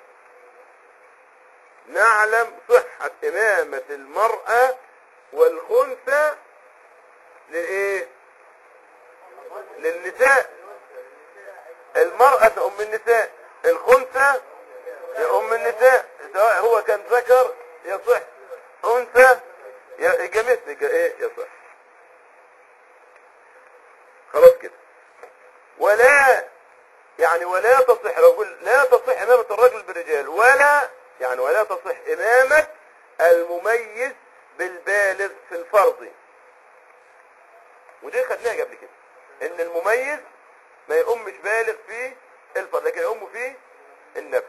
نعلم صحة إمامة المرأة والخنثى لإيه؟ للنساء المرأة أم النساء الخنثى يا أم النساء سواء هو كان ذكر يصح أنثى يبقى مثلك إيه يصح خلاص كده ولا يعني ولا تصح لو قل لا تصح إمامة الرجل بالرجال ولا يعني ولا تصح إمامة المميز بالبالغ في الفرض ودي خدناها قبل كده ان المميز ما يقومش بالغ في الفرض لكن يقوم في النفل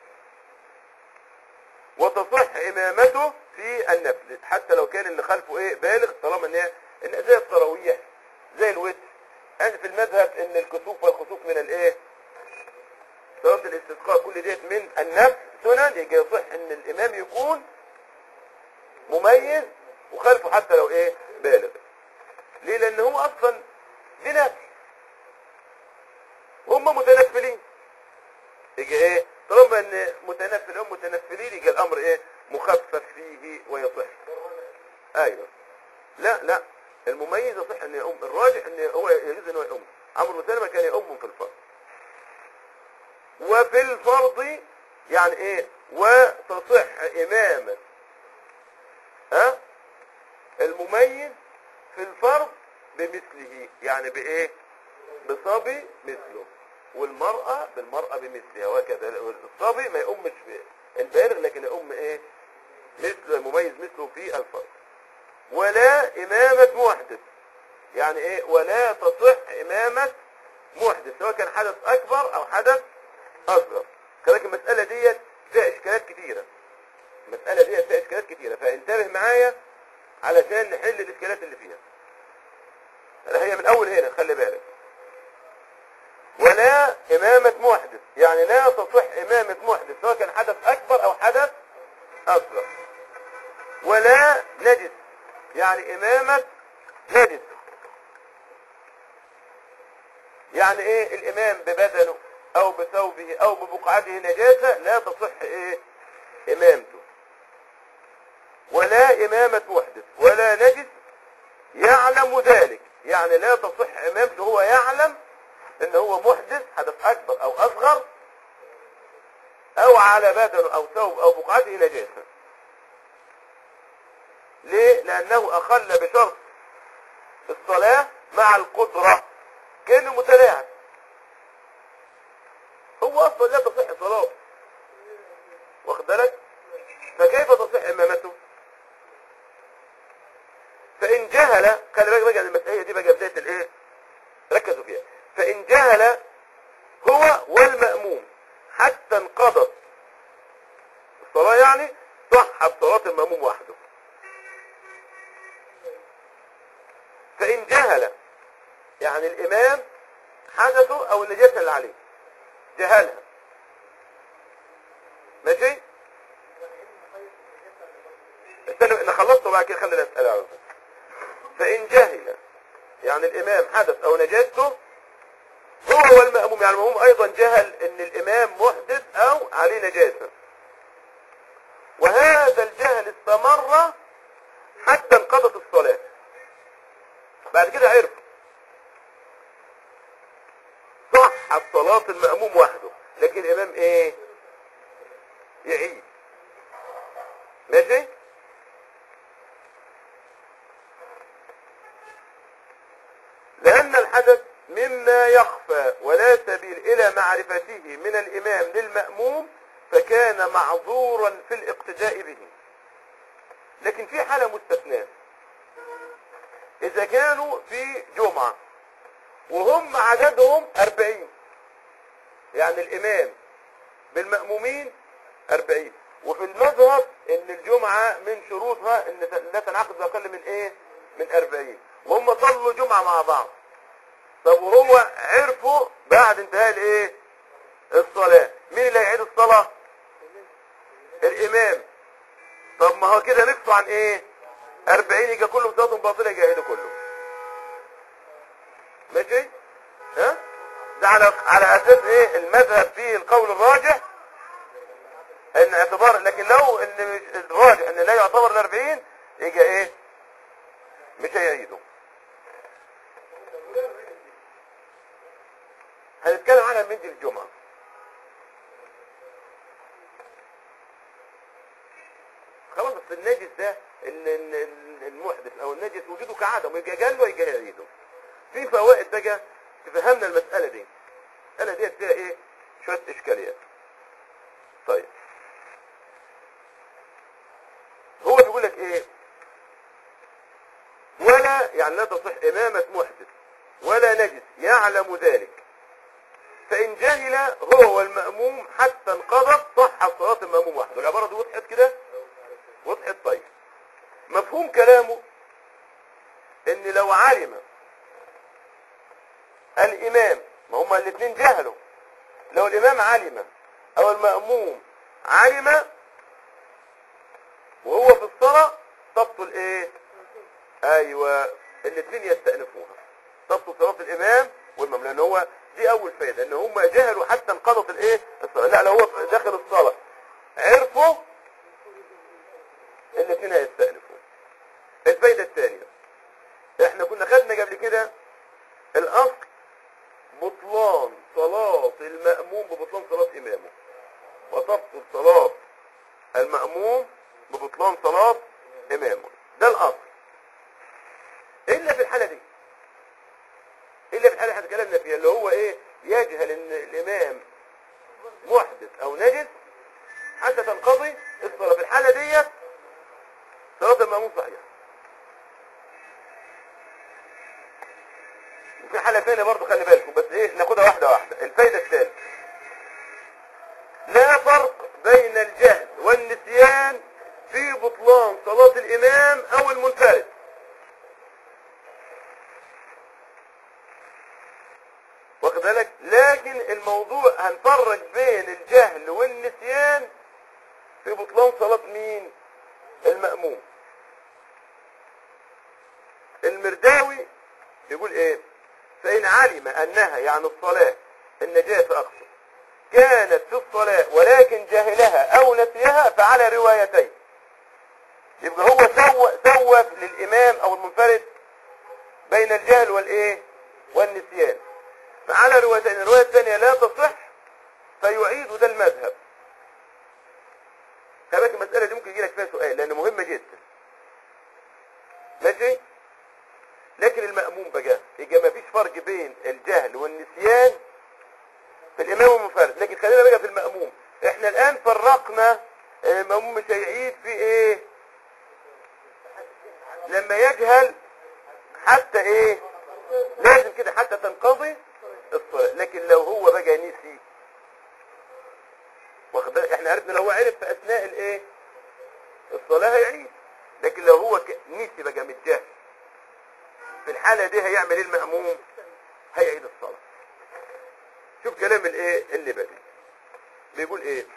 وتصح امامته في النفل حتى لو كان اللي خلفه ايه بالغ طالما ان هي ان زي التراويح زي الوتر يعني في المذهب ان الكسوف والخسوف من الايه صلاة الاستسقاء كل ديت من النفل سنن يجي يصح ان الامام يكون مميز وخلفه حتى لو ايه بالغ ليه لان هو اصلا دي نفل هم متنفلين يجي ايه طالما ان متنفل هم متنفلين يجي الامر ايه مخفف فيه ويصح ايوه لا لا المميز يصح ان يؤم الراجح ان هو يجوز ان هو يؤم عمرو بن سلمة كان يؤم في الفرض وفي الفرض يعني ايه وتصح امامة ها المميز في الفرض بمثله يعني بايه بصبي مثله والمرأة بالمرأة بمثلها وهكذا الصبي ما يؤمش في البالغ لكن يؤم ايه مثل المميز مثله في الفرض ولا إمامة محدث يعني ايه ولا تصح إمامة محدث سواء كان حدث أكبر أو حدث أصغر كذلك المسألة ديت فيها إشكالات كتيرة المسألة ديت فيها إشكالات كتيرة فانتبه معايا علشان نحل الإشكالات اللي فيها هي من أول هنا خلي بالك ولا إمامة محدث يعني لا تصح إمامة محدث سواء كان حدث أكبر أو حدث أصغر ولا نجس يعني إمامة نجس يعني إيه الإمام ببدنه أو بثوبه أو ببقعته نجاسة لا تصح إيه إمامته ولا إمامة محدث ولا نجس يعلم ذلك يعني لا تصح إمامته هو يعلم ان هو محدث حدث اكبر او اصغر او على بدنه او ثوب او بقعته نجاسة ليه لانه اخل بشرط الصلاة مع القدرة كأنه متلاعب هو اصلا لا تصح صلاته واخد بالك فكيف تصح امامته فان جهل خلي بالك بقى المسألة دي بقى بداية الايه ركزوا فيها فإن جهل هو والمأموم حتى انقضت الصلاة يعني صحت صلاة المأموم وحده فإن جهل يعني الإمام حدثه أو النجاسة اللي عليه جهلها ماشي استنى انا خلصت وبعد كده خلي الاسئله على طول. فان جهل يعني الامام حدث او نجاسته هو والمأموم يعني المأموم ايضا جهل ان الامام محدث او عليه نجاسة وهذا الجهل استمر حتى انقضت الصلاة بعد كده عرف صحت صلاة المأموم وحده لكن الامام ايه يعيد ماشي لأن الحدث مما يخفى ولا سبيل إلى معرفته من الإمام للمأموم فكان معذورا في الاقتداء به لكن في حالة مستثناة إذا كانوا في جمعة وهم عددهم أربعين يعني الامام بالمأمومين 40 وفي المذهب ان الجمعة من شروطها ان لا تنعقد باقل من ايه من 40 وهم صلوا جمعة مع بعض طب وهو عرفوا بعد انتهاء الايه الصلاة مين اللي هيعيد الصلاة الامام طب ما هو كده نقصوا عن ايه 40 يبقى كله صلاتهم باطلة يجاهدوا كله ماشي ها ده على على اساس ايه المذهب فيه القول الراجح ان اعتبار لكن لو ان مش الراجح ان لا يعتبر ال 40 يبقى ايه مش هيعيدوا هنتكلم عنها من دي الجمعة خلاص بس النجس ده ال- ال- ال- المحدث او النجس وجوده كعدم يبقى جال ويبقى يعيده في فوائد بقى تفهمنا المسألة دي المسألة دي فيها ايه شوية اشكاليات طيب هو بيقول لك ايه ولا يعني لا تصح امامة محدث ولا نجس يعلم ذلك فان جهل هو والمأموم حتى انقضت صحت صلاة المأموم وحده العبارة دي وضحت كده وضحت طيب مفهوم كلامه ان لو علم الامام ما هما الاثنين جهلوا لو الامام علم او المأموم علم وهو في الصلاة تبطل ايه ايوه الاثنين يستأنفوها تبطل صلاة الامام والمأموم لان هو دي اول فايدة ان هم جهلوا حتى انقضت الايه الصلاة لا لو هو داخل الصلاة عرفوا الاثنين هيستأنفوا الفايدة الثانية احنا كنا خدنا قبل كده الاصل بطلان صلاة المأموم ببطلان صلاة امامه وتبطل صلاة المأموم ببطلان صلاة امامه ده الاصل الا في الحالة دي الا في الحالة اللي احنا اتكلمنا فيها اللي هو ايه يجهل ان الامام محدث او نجس حتى تنقضي الصلاة في الحالة ديت صلاة المأموم صحيحة وفي حالة ثانية برضه خلي بالكم بس ايه ناخدها واحدة واحدة الفايدة الثالثة لا فرق بين الجهل والنسيان في بطلان صلاة الإمام أو المنفرد واخد بالك لكن الموضوع هنفرق بين الجهل والنسيان في بطلان صلاة مين المأموم المرداوي يقول ايه فإن علم أنها يعني الصلاة النجاسة أقصد كانت في الصلاة ولكن جهلها أو نسيها فعلى روايتين يبقى هو سوى سوى للإمام أو المنفرد بين الجهل والإيه والنسيان فعلى روايتين الرواية الثانية لا تصح فيعيد ده المذهب خلي بالك المسألة دي ممكن يجي لك فيها سؤال لأن مهمة جدا ماشي لكن المأموم بقى يبقى ما فيش فرق بين الجهل والنسيان في الإمام والمنفرد لكن خلينا بقى في المأموم احنا الآن فرقنا المأموم مش هيعيد في ايه لما يجهل حتى ايه لازم كده حتى تنقضي الصلاة لكن لو هو بقى نسي واخد بالك احنا عرفنا لو هو عرف في اثناء الايه الصلاة هيعيد لكن لو هو ك- نسي بقى من الجهل في الحالة دي هيعمل ايه المأموم هيعيد الصلاة شوف كلام الايه اللي بدي بيقول ايه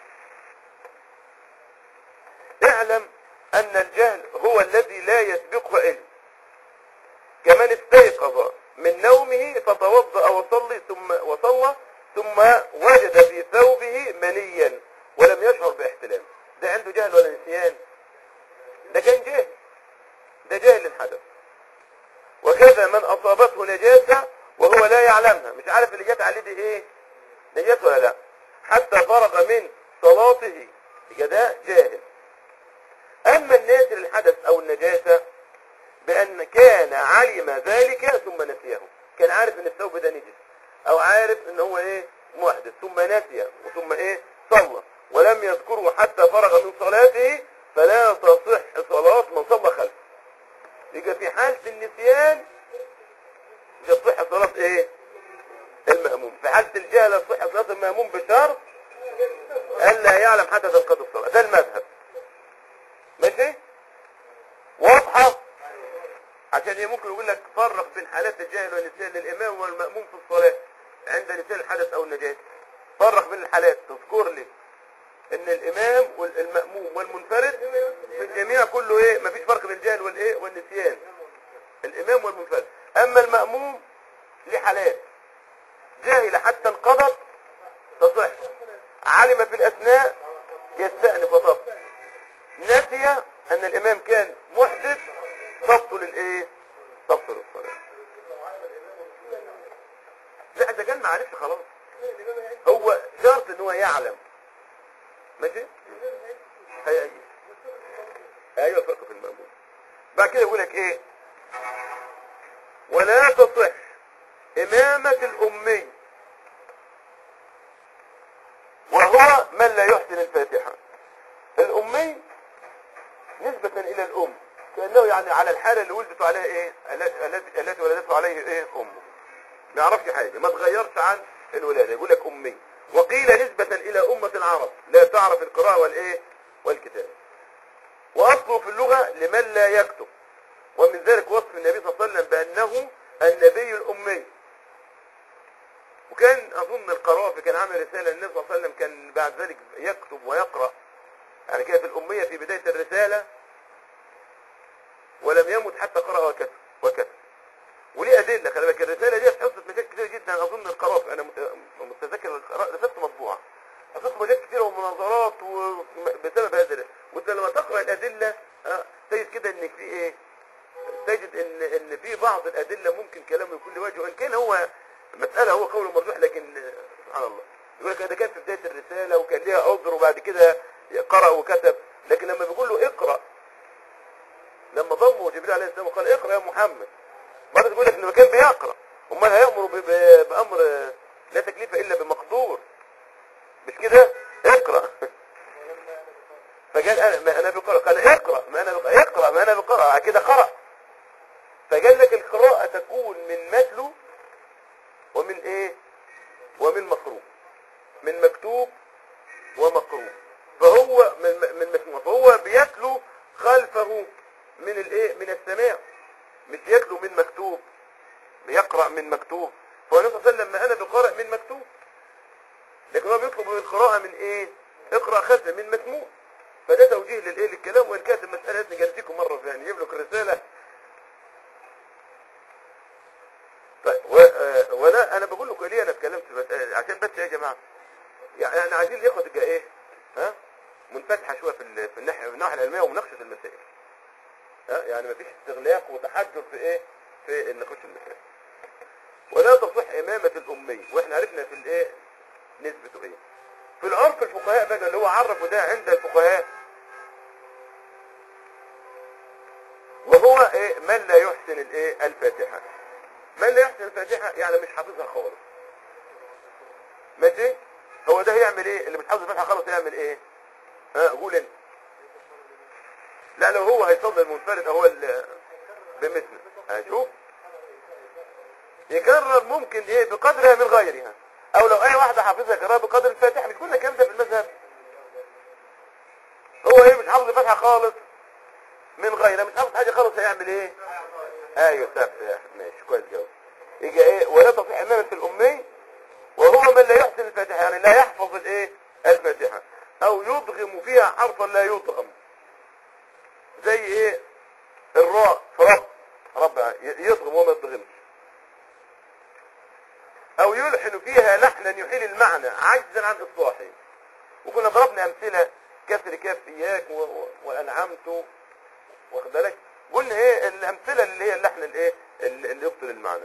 اعلم ان الجهل هو الذي لا يسبقه علم كمن استيقظ من نومه فتوضأ وصلي ثم وصلى ثم وجد في ثوبه منيا ولم يشعر باحتلام ده عنده جهل ولا نسيان ده كان جهل ده جهل الحدث وكذا من اصابته نجاسة وهو لا يعلمها مش عارف اللي جت عليه دي ايه نجاسة ولا لا حتى فرغ من صلاته يبقى ده جاهل اما الناس الحدث او النجاسة بان كان علم ذلك ثم نسيه كان عارف ان الثوب ده نجس او عارف ان هو ايه محدث ثم نسي وثم ايه صلى ولم يذكره حتى فرغ من صلاته فلا تصح صلاة من صلى خلفه يبقى في حالة النسيان مش تصح صلاة ايه المأموم في حالة الجهل تصح صلاة المأموم بشرط ألا يعلم حتى تنقضي الصلاة ده المذهب ماشي واضحة عشان هي ممكن يقول لك فرق بين حالات الجاهل والنسيان للإمام والمأموم في الصلاة عند نسيان الحدث أو النجاة فرق بين الحالات تذكر لي ان الامام والمأموم والمنفرد في الجميع كله ايه مفيش فرق بين الجاهل والايه والنسيان الامام والمنفرد اما المأموم ليه حالات جاهل حتى انقضت تصح علم في الاثناء يستأنف وتبطل نسي ان الامام كان محدث تبطل الايه تبطل الصلاة لا ده كان معرفش خلاص هو شرط ان هو يعلم ماشي هي ايه ايوه الفرق في المأمون بعد كده يقول لك ايه ولا تصح امامة الامي وهو من لا يحسن الفاتحة الامي نسبة الى الام كأنه يعني على الحالة اللي ولدته عليها ايه التي التي- التي ولدته عليه ايه امه ما يعرفش حاجة ما تغيرش عن الولادة يقول لك امي وقيل نسبة الى امة العرب لا تعرف القراءة والايه والكتاب واصله في اللغة لمن لا يكتب ومن ذلك وصف النبي صلى الله عليه وسلم بانه النبي الامي وكان اظن القرافي كان عامل رسالة للنبي صلى الله عليه وسلم كان بعد ذلك يكتب ويقرأ يعني كانت الامية في بداية الرسالة ولم يمت حتى قرأ وكتب وكتب وليه أدلة خلي بالك الرسالة دي حصلت مشاكل كتير جدا أظن القرافي أنا م- متذكر رسالته مطبوعة حصلت مشاكل كتيرة ومناظرات و- بسبب هذا وأنت لما تقرأ الأدلة آه، تجد كده إن في إيه تجد إن إن في بعض الأدلة ممكن كلامه يكون له وجه وإن كان هو مسألة هو قول مرجوح لكن آه، سبحان الله يقول لك ده كان في بداية الرسالة وكان ليها عذر وبعد كده قرأ وكتب لكن لما بيقول له اقرأ لما ضمه جبريل عليه السلام وقال اقرأ يا محمد مرة تقول لك انه كان بيقرأ امال هيأمر ب- ب- بأمر لا تكليف الا بمقدور مش كده اقرأ فقال انا ما انا بقرأ قال اقرأ ما انا بقرأ اقرأ ما انا بقرأ كده قرأ فقال لك القراءة تكون من متلو ومن ايه ومن مقروء من مكتوب ومقروء فهو من من مسموع فهو بيتلو خلفه من الايه من السماع مش يتلو من مكتوب بيقرأ من مكتوب فهو النبي صلى الله عليه وسلم لما انا بقرأ من مكتوب لكن هو بيطلب من القراءة من ايه اقرأ خزن من مسموع فده توجيه للايه للكلام وان كانت المسألة لازم جلسيكم مرة ثانية يجيب لك الرسالة طيب و... آه، ولا انا بقول لكم ليه انا اتكلمت في المسألة دي؟ عشان بس يا جماعة يعني انا عايزين الاخوة تبقى ايه ها منفتحة شوية في ال- في الناحية في الناحية العلمية ومناقشة المسائل ها يعني مفيش استغلاق وتحجر في ايه في النقاش المسائل ولا تصح امامة الامي واحنا عرفنا في الايه نسبته ايه في العرف الفقهاء بقى اللي هو عرفه ده عند الفقهاء وهو ايه من لا يحسن الايه الفاتحة من لا يحسن الفاتحة يعني مش حافظها خالص ماشي هو ده هيعمل ايه اللي مش حافظ الفاتحة خالص هيعمل ايه ها قول انت لا لو هو هيصلي المنفرد هو ال- بمثله هشوف يكرر ممكن ايه بقدرها من غيرها او لو اي واحدة حافظها يكررها بقدر الفاتحة مش كل الكلام ده في المذهب هو ايه مش حافظ الفاتحة خالص من غيرها مش حافظ حاجة خالص هيعمل ايه ايوه سبح ماشي كويس جوي يجي ايه ولا تصح امامة الامي وهو من لا يحسن الفاتحة يعني لا يحفظ الايه الفاتحة او يضغم فيها حرفا لا يضغم زي ايه الراء في رب رب ي- يضغم وما يضغمش او يلحن فيها لحنا يحيل المعنى عجزا عن اصلاحه وكنا ضربنا امثله كسر كاف اياك و- و- وانعمت واخد بالك قلنا ايه الامثله اللي هي اللحن الايه اللي اللي يبطل المعنى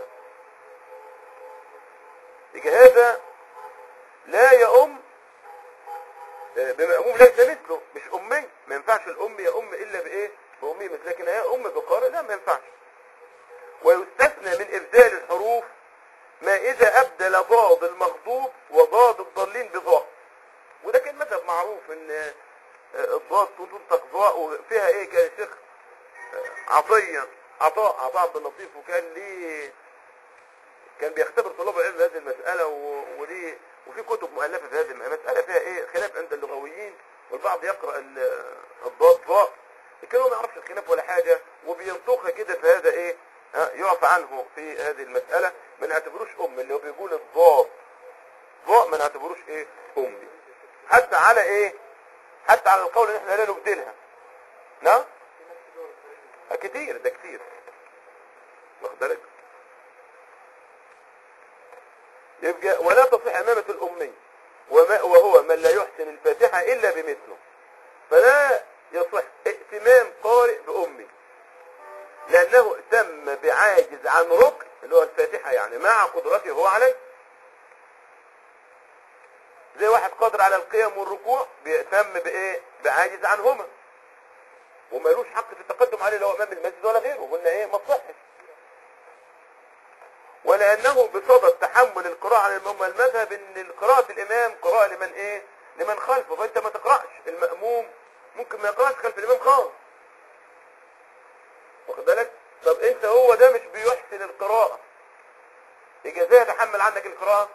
يجي هذا لا يؤم آه، بمأموم ليس مثله مش أمي ما ينفعش الأم يؤم إلا بإيه بأمي مثل لكن هي أم بقارئ لا ما ينفعش ويستثنى من إبدال الحروف ما إذا أبدل ضاد المغضوب وضاد الضالين بضاء وده كان مذهب معروف إن آه، الضاد تنطق ضاء وفيها إيه كان الشيخ آه، عطية عطاء عطاء عبد اللطيف وكان ليه كان بيختبر طلاب العلم هذه المسألة و... ودي وفي كتب مؤلفة في هذه المسألة فيها ايه خلاف عند اللغويين والبعض يقرأ ال- الضاد ضاء لكن هو ما يعرفش الخلاف ولا حاجة وبينطقها كده في هذا ايه ها، يعفى عنه في هذه المسألة ما نعتبروش أم اللي هو بيقول الضاد ضاء ما نعتبروش ايه أمي حتى على ايه حتى على القول ان احنا لا نبدلها نعم آه، كتير ده كتير واخد بالك يبقى ولا تصح امامة الامي وما وهو من لا يحسن الفاتحة الا بمثله فلا يصح ائتمام قارئ بامي لانه تم بعاجز عن ركن اللي هو الفاتحة يعني مع قدرته هو عليه زي واحد قادر على القيام والركوع بيهتم بايه بعاجز عنهما ومالوش حق في التقدم عليه لو امام المسجد ولا غيره قلنا ايه ما تصحش ولانه بصدد تحمل القراءة على الامام المذهب ان قراءة الامام قراءة لمن ايه لمن خلفه فانت ما تقرأش المأموم ممكن ما يقرأش خلف الامام خالص واخد بالك طب انت هو ده مش بيحسن القراءة يبقى ازاي يتحمل عنك القراءة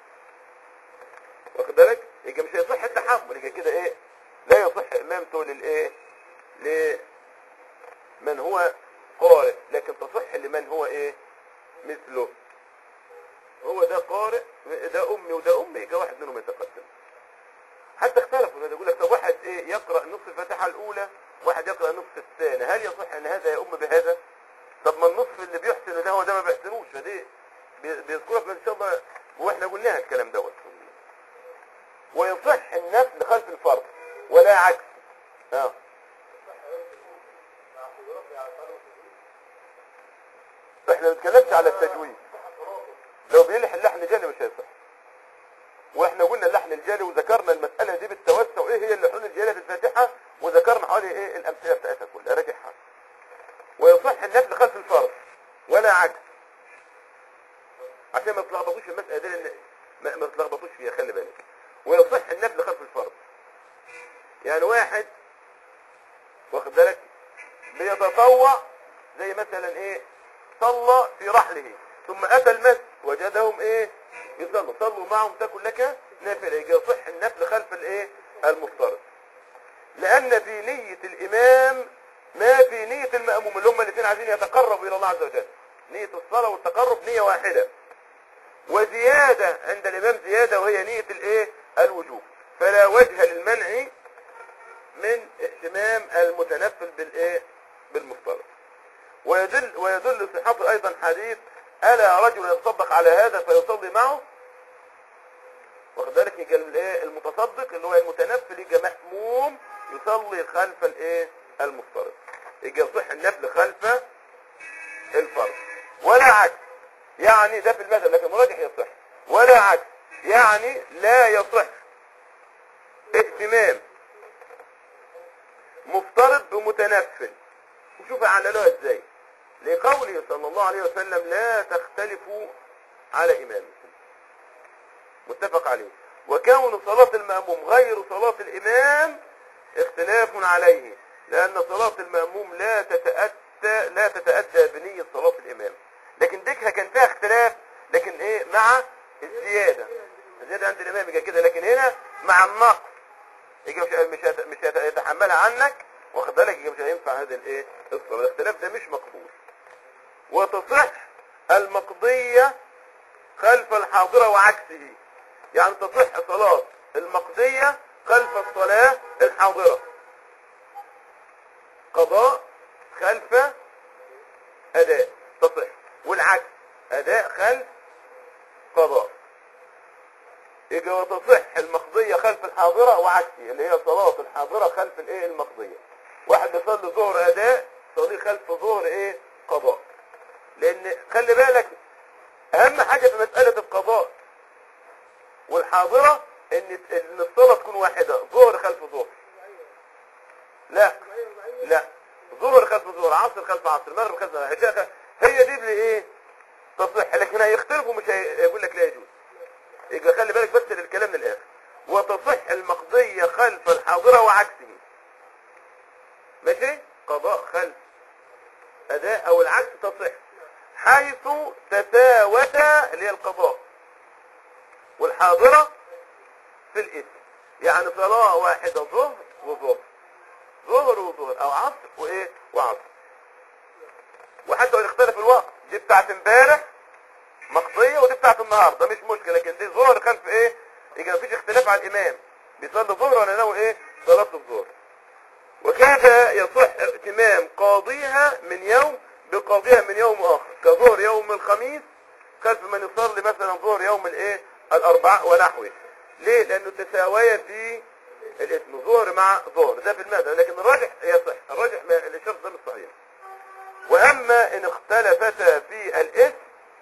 واخد بالك يبقى مش هيصح التحمل يبقى كده ايه لا يصح امامته للايه لمن هو قارئ لكن تصح لمن هو ايه مثله هو ده قارئ ده امي وده امي يبقى واحد منهم يتقدم حتى اختلفوا ده يقول لك طب واحد ايه يقرا نصف الفاتحه الاولى واحد يقرا نصف الثاني هل يصح ان هذا يؤم بهذا طب ما النصف اللي بيحسن ده هو ده ما بيحسنوش فدي بي- بيذكرها في ان شاء الله واحنا قلناها الكلام دوت ويصح النفل خلف الفرض ولا عكس اه احنا ما بنتكلمش على التجويد لو بيلح اللحن جالي مش هيصح واحنا قلنا اللحن الجالي وذكرنا المسألة دي بالتوسع وايه هي اللحون الجالية في الفاتحة وذكرنا حوالي ايه الامثلة بتاعتها كلها راجعها ويصح النفل خلف الفرض ولا عكس عشان ما تلخبطوش في المسألة دي لان ما, ما تلخبطوش فيها خلي بالك ويصح النفل خلف الفرض يعني واحد واخد بالك بيتطوع زي مثلا ايه صلى في رحله ثم اتى المسجد وجدهم ايه يصلوا صلوا معهم تكن لك نافله يجي يصح النفل خلف الايه المفترض لان في نية الامام ما في نية المأموم اللي هم الاثنين عايزين يتقربوا الى الله عز وجل نية الصلاة والتقرب نية واحدة وزيادة عند الامام زيادة وهي نية الايه الوجوب فلا وجه للمنع من اهتمام المتنفل بالايه بالمفترض ويدل ويدل صحته ايضا حديث الا رجل يتصدق على هذا فيصلي معه واخد بالك يجي الايه المتصدق اللي هو المتنفل يجي مأموم يصلي خلف الايه المفترض يجي يصح النفل خلف الفرض ولا عكس يعني ده في المذهب لكن الراجح يصح ولا عكس يعني لا يصح اهتمام مفترض بمتنفل وشوف عللوها ازاي لقوله صلى الله عليه وسلم لا تختلفوا على امامكم متفق عليه وكون صلاة المأموم غير صلاة الإمام اختلاف عليه لأن صلاة المأموم لا تتأتى لا تتأتى بنية صلاة الإمام لكن ديكها كان فيها اختلاف لكن ايه مع الزيادة الزيادة عند الإمام يبقى كده لكن هنا مع النقص يجي مش مش هت- مش هت- هيتحملها عنك واخد بالك يجي مش هينفع هذا الايه الصلاة الاختلاف ده مش مقبول وتصح المقضية خلف الحاضرة وعكسه يعني تصح صلاة المقضية خلف الصلاة الحاضرة قضاء خلف أداء تصح والعكس أداء خلف قضاء يجي وتصح المقضية خلف الحاضرة وعكسه اللي هي صلاة الحاضرة خلف الايه المقضية واحد بيصلي ظهر أداء صلي خلف ظهر ايه قضاء لأن خلي بالك أهم حاجة في مسألة القضاء والحاضرة ان ان الصلاة تكون واحدة ظهر خلف ظهر لا لا ظهر خلف ظهر عصر خلف عصر مغرب خلف عشاء خلف- هي دي اللي ايه تصح لكن هيختلفوا مش هيقول لك لا يجوز يبقى خلي بالك بس للكلام من الاخر وتصح المقضية خلف الحاضرة وعكسه ماشي قضاء خلف اداء او العكس تصح حيث تساوتا اللي هي القضاء والحاضرة في الاسم يعني صلاة واحدة ظهر وظهر ظهر وظهر او عصر وايه وعصر وحتى لو اختلف الوقت دي بتاعت امبارح مقضية ودي بتاعت النهاردة مش مشكلة لكن دي ظهر خلف ايه يبقى مفيش اختلاف على الامام بيصلي ظهر ولا ناوي ايه صلاة الظهر وكيف يصح ائتمام قاضيها من يوم بقاضيها من يوم اخر كظهر يوم الخميس خلف من يصلي مثلا ظهر يوم الايه الاربعاء ونحوه ليه لانه تساوية في الاسم ظهر مع ظهر ده في المذهب لكن الراجح يصح الراجح ما الشرط ده مش صحيح واما ان اختلفتا في الاسم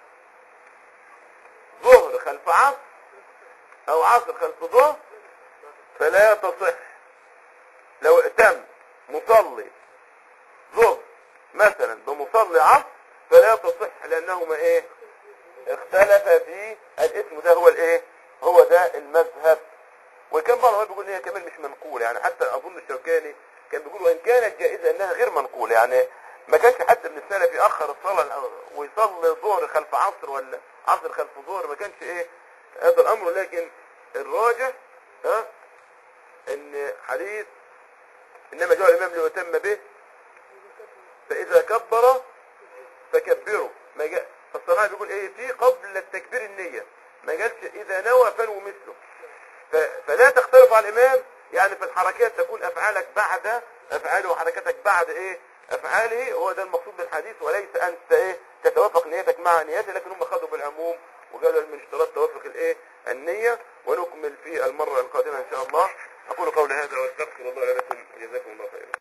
ظهر خلف عصر او عصر خلف ظهر فلا تصح لو ائتم مصلي ظهر مثلا بمصلي عصر فلا تصح لانهما ايه اختلف في الاسم ده هو الايه هو ده المذهب وكان بعض العلماء بيقول ان هي كمان مش منقول يعني حتى اظن الشوكاني كان بيقول وان كانت جائزه انها غير منقوله يعني ما كانش حد من السلف ياخر الصلاه ويصلي ظهر خلف عصر ولا عصر خلف ظهر ما كانش ايه هذا الامر لكن الراجح ها ان حديث انما جاء الامام ليتم به فاذا كبر فكبروا ما جاء الصناعي بيقول ايه في قبل التكبير النية ما قالش اذا نوى فنو مثله ف- فلا تختلف على الامام يعني في الحركات تكون افعالك بعد افعاله وحركاتك بعد ايه افعاله هو ده المقصود بالحديث وليس انت ايه تتوافق نيتك مع نيته لكن هم خدوا بالعموم وقالوا من اشتراط توافق الايه النية ونكمل في المرة القادمة ان شاء الله اقول قولي هذا واستغفر الله لكم جزاكم الله خيرا